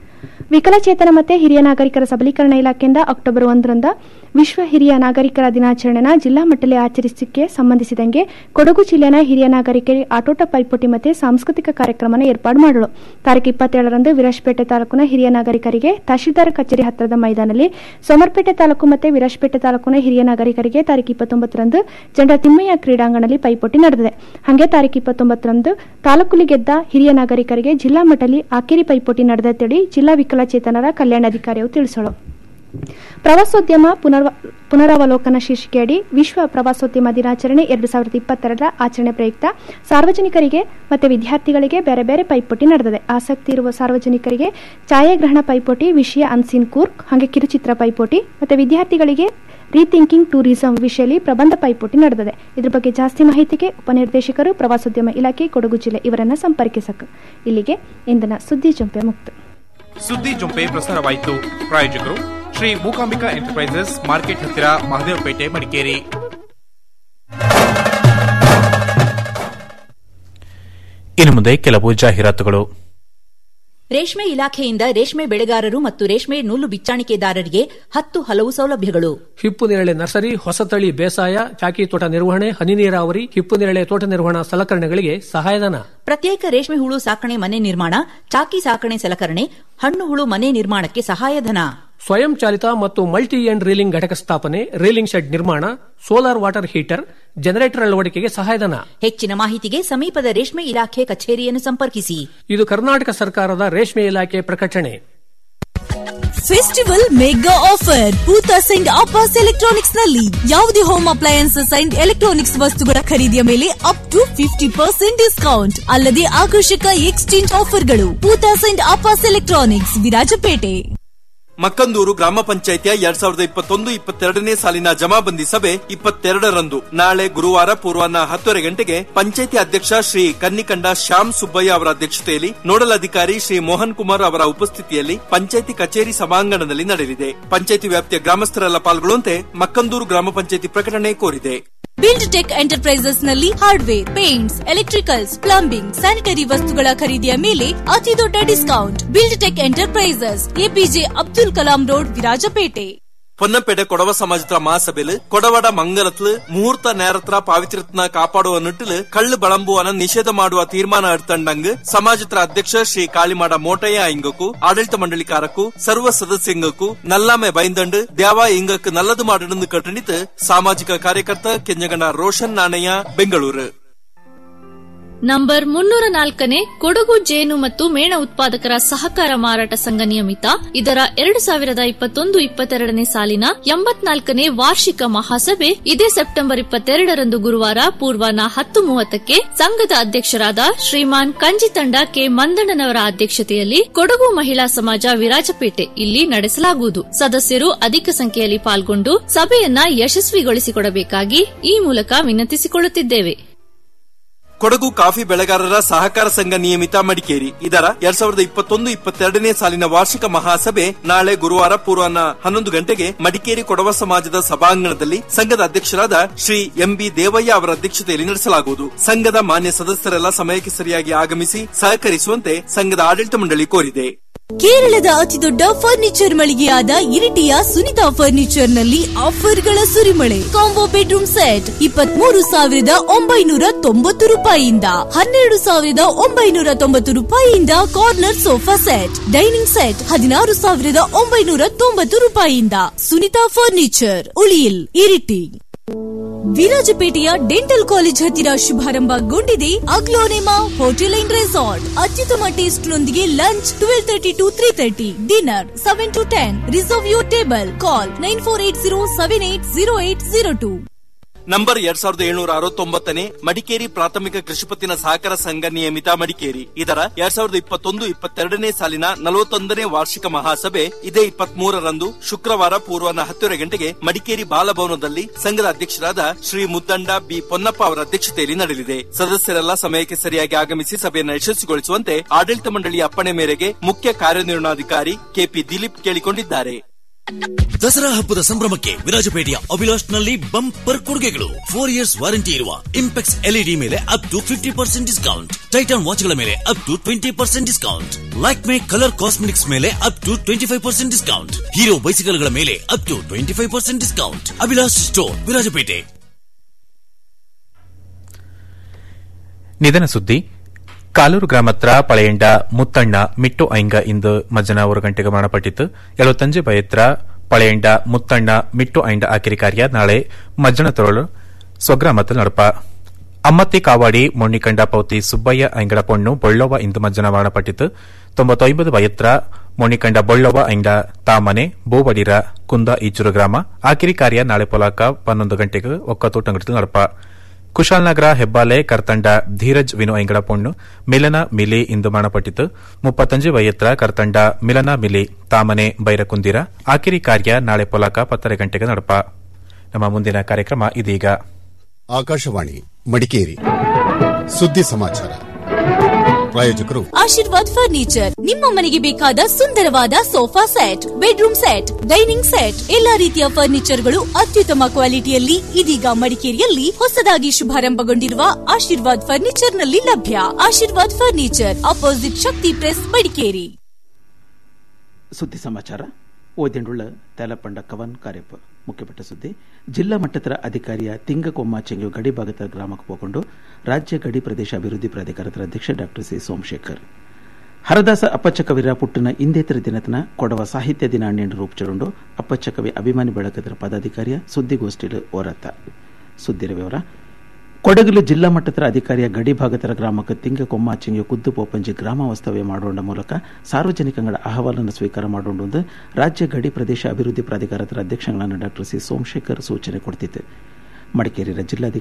ವಿಕಲಚೇತನ ಮತ್ತು ಹಿರಿಯ ನಾಗರಿಕರ ಸಬಲೀಕರಣ ಇಲಾಖೆಯಿಂದ ಅಕ್ಟೋಬರ್ ಒಂದರಿಂದ ವಿಶ್ವ ಹಿರಿಯ ನಾಗರಿಕರ ದಿನಾಚರಣೆನ ಜಿಲ್ಲಾ ಮಟ್ಟದಲ್ಲಿ ಆಚರಿಸಕ್ಕೆ ಸಂಬಂಧಿಸಿದಂಗೆ ಕೊಡಗು ಜಿಲ್ಲೆನ ಹಿರಿಯ ನಾಗರಿಕರಿಗೆ ಆಟೋಟ ಪೈಪೋಟಿ ಮತ್ತು ಸಾಂಸ್ಕೃತಿಕ ಕಾರ್ಯಕ್ರಮನ ಏರ್ಪಾಡು ಮಾಡಲು ತಾರೀಕು ಇಪ್ಪತ್ತೇಳರಂದು ವಿರಾಜಪೇಟೆ ತಾಲೂಕಿನ ಹಿರಿಯ ನಾಗರಿಕರಿಗೆ ತಹಶೀಲ್ದಾರ್ ಕಚೇರಿ ಹತ್ತಿರದ ಮೈದಾನದಲ್ಲಿ ಸೋಮರ್ಪೇಟೆ ತಾಲೂಕು ಮತ್ತು ವಿರಾಜಪೇಟೆ ತಾಲೂಕಿನ ಹಿರಿಯ ನಾಗರಿಕರಿಗೆ ತಾರೀಕು ಇಪ್ಪತ್ತೊಂಬತ್ತರಂದು ಜನರ ತಿಮ್ಮಯ್ಯ ಕ್ರೀಡಾಂಗಣದಲ್ಲಿ ಪೈಪೋಟಿ ನಡೆದಿದೆ ಹಾಗೆ ತಾರೀಕು ಇಪ್ಪತ್ತೊಂಬತ್ತರಂದು ತಾಲೂಕುಲಿ ಗೆದ್ದ ಹಿರಿಯ ನಾಗರಿಕರಿಗೆ ಜಿಲ್ಲಾ ಮಟ್ಟದಲ್ಲಿ ಆಕೇರಿ ಪೈಪೋಟಿ ನಡೆದಂತೇಳಿ ಜಿಲ್ಲಾ ವಿಕಲಚೇತನರ ಕಲ್ಯಾಣಾಧಿಕಾರಿಯು ತಿಳಿಸಲು ಪ್ರವಾಸೋದ್ಯಮ ಪುನರಾವಲೋಕನ ಶೀರ್ಷಿಕೆಯಡಿ ವಿಶ್ವ ಪ್ರವಾಸೋದ್ಯಮ ದಿನಾಚರಣೆ ಎರಡು ಸಾವಿರದ ಇಪ್ಪತ್ತೆರಡರ ಆಚರಣೆ ಪ್ರಯುಕ್ತ ಸಾರ್ವಜನಿಕರಿಗೆ ಮತ್ತು ವಿದ್ಯಾರ್ಥಿಗಳಿಗೆ ಬೇರೆ ಬೇರೆ ಪೈಪೋಟಿ ನಡೆದಿದೆ ಆಸಕ್ತಿ ಇರುವ ಸಾರ್ವಜನಿಕರಿಗೆ ಛಾಯಾಗ್ರಹಣ ಪೈಪೋಟಿ ವಿಷಯ ಅನ್ಸಿನ್ ಕೂರ್ಕ್ ಹಾಗೆ ಕಿರುಚಿತ್ರ ಪೈಪೋಟಿ ಮತ್ತು ವಿದ್ಯಾರ್ಥಿಗಳಿಗೆ ರೀಥಿಂಕಿಂಗ್ ಟೂರಿಸಂ ವಿಷಯದಲ್ಲಿ ಪ್ರಬಂಧ ಪೈಪೋಟಿ ನಡೆದಿದೆ ಇದ್ರ ಬಗ್ಗೆ ಜಾಸ್ತಿ ಮಾಹಿತಿಗೆ ಉಪನಿರ್ದೇಶಕರು ಪ್ರವಾಸೋದ್ಯಮ ಇಲಾಖೆ ಕೊಡಗು ಜಿಲ್ಲೆ ಇವರನ್ನ ಸಂಪರ್ಕಿಸಕ ಇಲ್ಲಿಗೆ ಇಂದಿನ ಸುದ್ದಿ ಜಂಪೆ ಮುಕ್ತ ಸುದ್ದಿ ಜೊಂಪೆ ಪ್ರಸಾರವಾಯಿತು ಪ್ರಾಯೋಜಕರು ಶ್ರೀ ಮೂಕಾಂಬಿಕಾ ಎಂಟರ್ಪ್ರೈಸಸ್ ಮಾರ್ಕೆಟ್ ಹತ್ತಿರ ಮಹದೇವಪೇಟೆ ಮಡಿಕೇರಿ ಇನ್ನು ಮುಂದೆ ಕೆಲವು ಜಾಹೀರಾತುಗಳು ರೇಷ್ಮೆ ಇಲಾಖೆಯಿಂದ ರೇಷ್ಮೆ ಬೆಳೆಗಾರರು ಮತ್ತು ರೇಷ್ಮೆ ನೂಲು ಬಿಚ್ಚಾಣಿಕೆದಾರರಿಗೆ ಹತ್ತು ಹಲವು ಸೌಲಭ್ಯಗಳು ಹಿಪ್ಪು ನೇರಳೆ ನರ್ಸರಿ ಹೊಸತಳಿ ಬೇಸಾಯ ಚಾಕಿ ತೋಟ ನಿರ್ವಹಣೆ ಹನಿ ನೀರಾವರಿ ಹಿಪ್ಪು ನೇರಳೆ ತೋಟ ನಿರ್ವಹಣಾ ಸಲಕರಣೆಗಳಿಗೆ ಸಹಾಯಧನ ಪ್ರತ್ಯೇಕ ರೇಷ್ಮೆ ಹುಳು ಸಾಕಣೆ ಮನೆ ನಿರ್ಮಾಣ ಚಾಕಿ ಸಾಕಣೆ ಸಲಕರಣೆ ಹಣ್ಣು ಹುಳು ಮನೆ ನಿರ್ಮಾಣಕ್ಕೆ ಸಹಾಯಧನ ಸ್ವಯಂ ಚಾಲಿತ ಮತ್ತು ಮಲ್ಟಿ ಎಂಡ್ ರೀಲಿಂಗ್ ಘಟಕ ಸ್ಥಾಪನೆ ರೀಲಿಂಗ್ ಶೆಡ್ ನಿರ್ಮಾಣ ಸೋಲಾರ್ ವಾಟರ್ ಹೀಟರ್ ಜನರೇಟರ್ ಅಳವಡಿಕೆಗೆ ಸಹಾಯಧನ ಹೆಚ್ಚಿನ ಮಾಹಿತಿಗೆ ಸಮೀಪದ ರೇಷ್ಮೆ ಇಲಾಖೆ ಕಚೇರಿಯನ್ನು ಸಂಪರ್ಕಿಸಿ ಇದು ಕರ್ನಾಟಕ ಸರ್ಕಾರದ ರೇಷ್ಮೆ ಇಲಾಖೆ ಪ್ರಕಟಣೆ festival mega offer Poothas and Apas electronics ನಲ್ಲಿ ಯಾವುದೇ ಹೋಮ್ ಅಪ್ಲಯನ್ಸಸ್ ಅಂಡ್ ಎಲೆಕ್ಟ್ರಾನಿಕ್ಸ್ ವಸ್ತುಗಳ ಖರೀದಿಯ ಮೇಲೆ up to fifty percent discount ಅಲ್ಲದೆ ಆಕರ್ಷಕ ಎಕ್ಸ್ಚೇಂಜ್ ಆಫರ್ಗಳು ಪೂತಾಸ್ ಅಂಡ್ ಆಪಾಸ್ ಎಲೆಕ್ಟ್ರಾನಿಕ್ಸ್ ವಿರಾಜಪೇಟೆ ಮಕ್ಕಂದೂರು ಗ್ರಾಮ ಪಂಚಾಯಿತಿಯ ಎರಡ್ ಸಾವಿರದ ಇಪ್ಪತ್ತೊಂದು ಇಪ್ಪತ್ತೆರಡನೇ ಸಾಲಿನ ಜಮಾಬಂದಿ ಸಭೆ ಇಪ್ಪತ್ತೆರಡರಂದು ನಾಳೆ ಗುರುವಾರ ಪೂರ್ವಾಹ್ನ ಹತ್ತುವರೆ ಗಂಟೆಗೆ ಪಂಚಾಯಿತಿ ಅಧ್ಯಕ್ಷ ಶ್ರೀ ಕನ್ನಿಕಂಡ ಶ್ಯಾಮ್ ಸುಬ್ಬಯ್ಯ ಅವರ ಅಧ್ಯಕ್ಷತೆಯಲ್ಲಿ ನೋಡಲ್ ಅಧಿಕಾರಿ ಶ್ರೀ ಮೋಹನ್ ಕುಮಾರ್ ಅವರ ಉಪಸ್ಥಿತಿಯಲ್ಲಿ ಪಂಚಾಯಿತಿ ಕಚೇರಿ ಸಭಾಂಗಣದಲ್ಲಿ ನಡೆಯಲಿದೆ ಪಂಚಾಯಿತಿ ವ್ಯಾಪ್ತಿಯ ಗ್ರಾಮಸ್ಥರೆಲ್ಲ ಪಾಲ್ಗೊಳ್ಳುವಂತೆ ಮಕ್ಕಂದೂರು ಗ್ರಾಮ ಪಂಚಾಯಿತಿ ಪ್ರಕಟಣೆ ಕೋರಿದೆ ಬಿಲ್ಡ್ ಟೆಕ್ ಎಂಟರ್ಪ್ರೈಸಸ್ ನಲ್ಲಿ hardware paints electricals plumbing sanitary ವಸ್ತುಗಳ ಖರೀದಿಯ ಮೇಲೆ ಅತಿ ದೊಡ್ಡ discount build tech enterprises APJ Abdul Kalam road Virajpete Ponnampet Kodava സമാജത്ര മാസബില് കൊടവട ಮಂಗಲತ್ಲು ಮುಹೂರ್ತ ನೇರತ್ರ ಪಾವಿತ್ರ್ಯತ್ನ ಕಾಪಾಡುವ ನಿಟ್ಟಿಲು ಕಳ್ಳು ಬಳಂಬುವನ ನಿಷೇಧ ಮಾಡುವ ತೀರ್ಮಾನ ಎಡ್ತಂಡಂಗ್ ಸಮಾಜತ್ರ ಅಧ್ಯಕ್ಷ ಶ್ರೀ ಕಾಳಿಮಾಡ ಮೋಟಯ್ಯ ಇಂಗಕ್ಕೂ ಆಡಳಿತ ಮಂಡಳಿಕಾರಕ್ಕೂ ಸರ್ವ ಸದಸ್ಯಂಗಕ್ಕೂ ನಲ್ಲಾಮೆ ಬೈಂದಂಡು ದ್ಯಾವ ಇಂಗಕ್ ನಲ್ಲದು ಮಾಡಿಡಂದು ಕಟ್ಟಣಿತು ಸಾಮಾಜಿಕ ಕಾರ್ಯಕರ್ತ ಕೆಂಜಗಣ ರೋಷನ್ ನಾಣಯ್ಯ ಬೆಂಗಳೂರು ನಂಬರ್ ಮುನ್ನೂರ ನಾಲ್ಕನೇ ಕೊಡಗು ಜೇನು ಮತ್ತು ಮೇಣ ಉತ್ಪಾದಕರ ಸಹಕಾರ ಮಾರಾಟ ಸಂಘ ನಿಯಮಿತ ಇದರ ಎರಡು ಸಾವಿರದ ಇಪ್ಪತ್ತೊಂದು ಇಪ್ಪತ್ತೆರಡನೇ ಸಾಲಿನ ಎಂಬತ್ನಾಲ್ಕನೇ ವಾರ್ಷಿಕ ಮಹಾಸಭೆ ಇದೇ ಸೆಪ್ಟೆಂಬರ್ ಇಪ್ಪತ್ತೆರಡರಂದು ಗುರುವಾರ ಪೂರ್ವಾಹ್ನ ಹತ್ತು ಮೂವತ್ತಕ್ಕೆ ಸಂಘದ ಅಧ್ಯಕ್ಷರಾದ ಶ್ರೀಮಾನ್ ಕಂಜಿತಂಡ ಕೆ ಮಂದಣ್ಣನವರ ಅಧ್ಯಕ್ಷತೆಯಲ್ಲಿ ಕೊಡಗು ಮಹಿಳಾ ಸಮಾಜ ವಿರಾಜಪೇಟೆ ಇಲ್ಲಿ ನಡೆಸಲಾಗುವುದು ಸದಸ್ಯರು ಅಧಿಕ ಸಂಖ್ಯೆಯಲ್ಲಿ ಪಾಲ್ಗೊಂಡು ಸಭೆಯನ್ನ ಯಶಸ್ವಿಗೊಳಿಸಿಕೊಡಬೇಕಾಗಿ ಈ ಮೂಲಕ ವಿನಂತಿಸಿಕೊಳ್ಳುತ್ತಿದ್ದೇವೆ ಕೊಡಗು ಕಾಫಿ ಬೆಳೆಗಾರರ ಸಹಕಾರ ಸಂಘ ನಿಯಮಿತ ಮಡಿಕೇರಿ ಇದರ ಎರಡ್ ಸಾವಿರದ ಇಪ್ಪತ್ತೊಂದು ಇಪ್ಪತ್ತೆರಡನೇ ಸಾಲಿನ ವಾರ್ಷಿಕ ಮಹಾಸಭೆ ನಾಳೆ ಗುರುವಾರ ಪೂರ್ವಾಹ್ನ ಹನ್ನೊಂದು ಗಂಟೆಗೆ ಮಡಿಕೇರಿ ಕೊಡವ ಸಮಾಜದ ಸಭಾಂಗಣದಲ್ಲಿ ಸಂಘದ ಅಧ್ಯಕ್ಷರಾದ ಶ್ರೀ ಎಂಬಿ ದೇವಯ್ಯ ಅವರ ಅಧ್ಯಕ್ಷತೆಯಲ್ಲಿ ನಡೆಸಲಾಗುವುದು ಸಂಘದ ಮಾನ್ಯ ಸದಸ್ಯರೆಲ್ಲ ಸಮಯಕ್ಕೆ ಸರಿಯಾಗಿ ಆಗಮಿಸಿ ಸಹಕರಿಸುವಂತೆ ಸಂಘದ ಆಡಳಿತ ಮಂಡಳಿ ಕೋರಿದೆ ಕೇರಳದ ಅತಿದೊಡ್ಡ ಫರ್ನಿಚರ್ ಮಳಿಗೆಯಾದ ಇರಿಟಿಯ ಸುನಿತಾ ಫರ್ನಿಚರ್ ನಲ್ಲಿ ಆಫರ್ಗಳ ಸುರಿಮಳೆ ಕಾಂಬೋ ಬೆಡ್ರೂಮ್ ಸೆಟ್ ಇಪ್ಪತ್ಮೂರು ಸಾವಿರದ ಒಂಬೈನೂರ ತೊಂಬತ್ತು ರೂಪಾಯಿಯಿಂದ ಹನ್ನೆರಡು ಸಾವಿರದ ಒಂಬೈನೂರ ತೊಂಬತ್ತು ರೂಪಾಯಿಯಿಂದ corner sofa set dining set ಹದಿನಾರು ಸಾವಿರದ ಒಂಬೈನೂರ ತೊಂಬತ್ತು ರೂಪಾಯಿಯಿಂದ ಸುನಿತಾ ಫರ್ನಿಚರ್ ಉಳಿಯಿಲ್ ಇರಿಟಿ ವಿರಾಜಪೇಟೆಯ ಡೆಂಟಲ್ ಕಾಲೇಜ್ ಹತ್ತಿರ ಶುಭಾರಂಭಗೊಂಡಿದೆ ಅಗ್ಲೋನೆಮಾ ಹೋಟೆಲ್ ಅಂಡ್ ರೆಸಾರ್ಟ್ ಅತ್ಯುತ್ತಮ ಟೇಸ್ಟ್ ನೊಂದಿಗೆ lunch twelve thirty to three thirty dinner seven to ten reserve your table call nine four eight zero seven eight zero eight zero two number ಎರಡ್ ಸಾವಿರದ ಏಳ್ನೂರ ಅರವತ್ತೊಂಬತ್ತನೇ ಮಡಿಕೇರಿ ಪ್ರಾಥಮಿಕ ಕೃಷಿಪತ್ತಿನ ಸಹಕಾರ ಸಂಘ ನಿಯಮಿತ ಮಡಿಕೇರಿ ಇದರ ಎರಡ್ ಸಾವಿರದ ಇಪ್ಪತ್ತೊಂದು ಇಪ್ಪತ್ತೆರಡನೇ ಸಾಲಿನ ನಲವತ್ತೊಂದನೇ ವಾರ್ಷಿಕ ಮಹಾಸಭೆ ಇದೇ ಇಪ್ಪತ್ಮೂರರಂದು ಶುಕ್ರವಾರ ಪೂರ್ವಾಹ್ನ ಹತ್ತುವರೆ ಗಂಟೆಗೆ ಮಡಿಕೇರಿ ಬಾಲಭವನದಲ್ಲಿ ಸಂಘದ ಅಧ್ಯಕ್ಷರಾದ ಶ್ರೀ ಮುದ್ದಂಡ ಬಿ ಪೊನ್ನಪ್ಪ ಅವರ ಅಧ್ಯಕ್ಷತೆಯಲ್ಲಿ ನಡೆಯಲಿದೆ ಸದಸ್ಯರೆಲ್ಲ ಸಮಯಕ್ಕೆ ಸರಿಯಾಗಿ ಆಗಮಿಸಿ ಸಭೆಯನ್ನು ಯಶಸ್ವಿಗೊಳಿಸುವಂತೆ ಆಡಳಿತ ಮಂಡಳಿಯ ಅಪ್ಪಣೆ ಮೇರೆಗೆ ಮುಖ್ಯ ಕಾರ್ಯನಿರ್ವಹಣಾಧಿಕಾರಿ ಕೆಪಿ ದಿಲೀಪ್ ಕೇಳಿಕೊಂಡಿದ್ದಾರೆ ದಸರಾ ಹಬ್ಬದ ಸಂಭ್ರಮಕ್ಕೆ ವಿರಾಜಪೇಟೆಯ ಅಭಿಲಾಷ್ ನಲ್ಲಿ ಬಂಪರ್ ಕೊಡುಗೆಗಳು ಫೋರ್ ಇಯರ್ಸ್ ವಾರಂಟಿ ಇರುವ ಇಂಪೆಕ್ಸ್ ಎಲ್ಇಡಿ ಮೇಲೆ up to fifty percent discount Titan ವಾಚ್ಗಳ ಮೇಲೆ up to twenty percent discount Lakme colour cosmetics ಮೇಲೆ up to twenty five percent ಡಿಸ್ಕೌಂಟ್ ಹೀರೋ ಬೈಸಿಕಲ್ಗಳ ಮೇಲೆ up to twenty five percent discount Abhilash store Virajpete ನಿಧನ ಸುದ್ದಿ ಕಾಲೂರು ಗ್ರಾಮತ್ರ ಪಳೆಯಂಡ ಮುತ್ತಣ್ಣ ಮಿಟ್ಟು ಐಂಗ ಇಂದು ಮಧ್ಯಾಹ್ನ ಒಂದು ಗಂಟೆಗೆ ಮರಣಪಟ್ಟಿತ್ತು ಎಳುತ್ತಂಜೆ ಬಯತ್ರ ಪಳೆಯಂಡ ಮುತ್ತಣ್ಣ ಮಿಟ್ಟು ಐಂಡ ಆಕಿರಿ ಕಾರ್ಯ ನಾಳೆ ಮಜ್ಜನ ತೊರಳು ಸ್ವಗ್ರಾಮത്തിൽ നടപ്പ ಅಮ್ಮತ್ತಿ ಕಾವಾಡಿ ಮೊಣ್ಣಿಕಂಡ ಪೌತಿ ಸುಬ್ಬಯ್ಯ ಐಂಗಡ ಪೊಣ್ಣು ಬೊಳ್ಳವ ಇಂದು ಮಜ್ಜನ ಮರಣಪಟ್ಟಿತ್ತು ತೊಂಬತ್ತೊಂಬತ್ತು ಬಯತ್ರ ಮೊಣ್ಣಿಕಂಡ ಬೊಳ್ಳವ ಐಂಡ ತಾಮನೆ ಬೋಬಡಿರ ಕುಂದ ಈಚೂರು ಗ್ರಾಮ ಆಕಿರಿ ಕಾರ್ಯ ನಾಳೆ ಪೊಲಾಕ ಪನ್ನೊಂದು ಗಂಟೆಗೆ ಒಕ್ಕತ್ತು ಟಂಗಡത്തിൽ നടപ്പ ಕುಶಾಲ್ನಗರ ಹೆಬ್ಬಾಲೆ ಕರ್ತಂಡ ಧೀರಜ್ ವಿನು ಐಂಗಡ ಪೊಣ್ಣು ಮಿಲನ ಮಿಲಿ ಇಂದು ಮರಣಪಟ್ಟಿತು ಮುಪ್ಪತ್ತಂಜು ವಯತ್ರ ಕರ್ತಂಡ ಮಿಲನ ಮಿಲಿ ತಾಮನೆ ಬೈರಕುಂದಿರ ಆಕಿರಿ ಕಾರ್ಯ ನಾಳೆ ಪೊಲಾಕ ಪತ್ತರ ಗಂಟೆಗೆ ನಡಪ ನಮ್ಮ ಮುಂದಿನ ಕಾರ್ಯಕ್ರಮ ಇದೀಗ ಆಕಾಶವಾಣಿ ಮಡಿಕೇರಿ ಸುದ್ದಿ ಸಮಾಚಾರ ಪ್ರಾಯೋಜಕರು ಆಶೀರ್ವಾದ್ ಫರ್ನಿಚರ್ ನಿಮ್ಮ ಮನೆಗೆ ಬೇಕಾದ ಸುಂದರವಾದ sofa set bedroom set dining set ಎಲ್ಲಾ ರೀತಿಯ ಫರ್ನಿಚರ್ಗಳು ಅತ್ಯುತ್ತಮ ಕ್ವಾಲಿಟಿಯಲ್ಲಿ ಇದೀಗ ಮಡಿಕೇರಿಯಲ್ಲಿ ಹೊಸದಾಗಿ ಶುಭಾರಂಭಗೊಂಡಿರುವ ಆಶೀರ್ವಾದ್ ಫರ್ನಿಚರ್ ನಲ್ಲಿ ಲಭ್ಯ Ashirwad furniture opposite Shakti press Madikeri ಸುದ್ದಿ ಸಮಾಚಾರ ಓದೆಂಡುಳ್ಳ ತೇಲಪಂಡ ಕವನ್ ಕಾರ್ಯಪ್ಪ ಮುಖ್ಯಪಟ್ಟ ಸುದ್ದಿ ಜಿಲ್ಲಾ ಮಟ್ಟದ ಅಧಿಕಾರಿಯ ತಿಂಗಕೊಮ್ಮಾಚೆಂಗು ಗಡಿ ಭಾಗದ ಗ್ರಾಮಕ್ಕೆ ಹೋಗೊಂಡು ರಾಜ್ಯ ಗಡಿ ಪ್ರದೇಶ ಅಭಿವೃದ್ಧಿ ಪ್ರಾಧಿಕಾರದ ಅಧ್ಯಕ್ಷ ಡಾಕ್ಟರ್ ಸಿ ಸೋಮಶೇಖರ್ ಹರದಾಸ ಅಪ್ಪಚ್ಚಕವಿರ ಪುಟ್ಟನ ಇಂದೇತರ ದಿನತನ ಕೊಡವ ಸಾಹಿತ್ಯ ದಿನ ಹನ್ನೆರಡು ರೂಪುಚರುಂಡು ಅಪ್ಪಚ್ಚಕವಿ ಅಭಿಮಾನಿ ಬಳಗದ ಪದಾಧಿಕಾರಿಯ ಸುದ್ದಿಗೋಷ್ಠಿಲು ಓರತ್ತ ಸುದ್ದಿರ ವಿವರ ಕೊಡಗಲು ಜಿಲ್ಲಾ ಮಟ್ಟದ ಅಧಿಕಾರಿಯ ಗಡಿ ಭಾಗತರ ಗ್ರಾಮಕ್ಕೆ ತಿಂಗ ಕೊಮ್ಮಾಚಿಂಗ ಕುದ್ದು ಪೋಪಂಜಿ ಗ್ರಾಮ ವಾಸ್ತವ್ಯ ಮಾಡೋಣ ಮೂಲಕ ಸಾರ್ವಜನಿಕಗಳ ಅಹವಾಲನ್ನು ಸ್ವೀಕಾರ ಮಾಡೋಣ ರಾಜ್ಯ ಗಡಿ ಪ್ರದೇಶ ಅಭಿವೃದ್ಧಿ ಪ್ರಾಧಿಕಾರದ ಅಧ್ಯಕ್ಷಗಳಾದ ಡಾಕ್ಟರ್ ಸಿ ಸೋಮಶೇಖರ್ ಸೂಚನೆ ಕೊಡ್ತಿತ್ತು ಮಡಿಕೇರಿಯ ಜಿಲ್ಲಾಧಿಕಾರಿ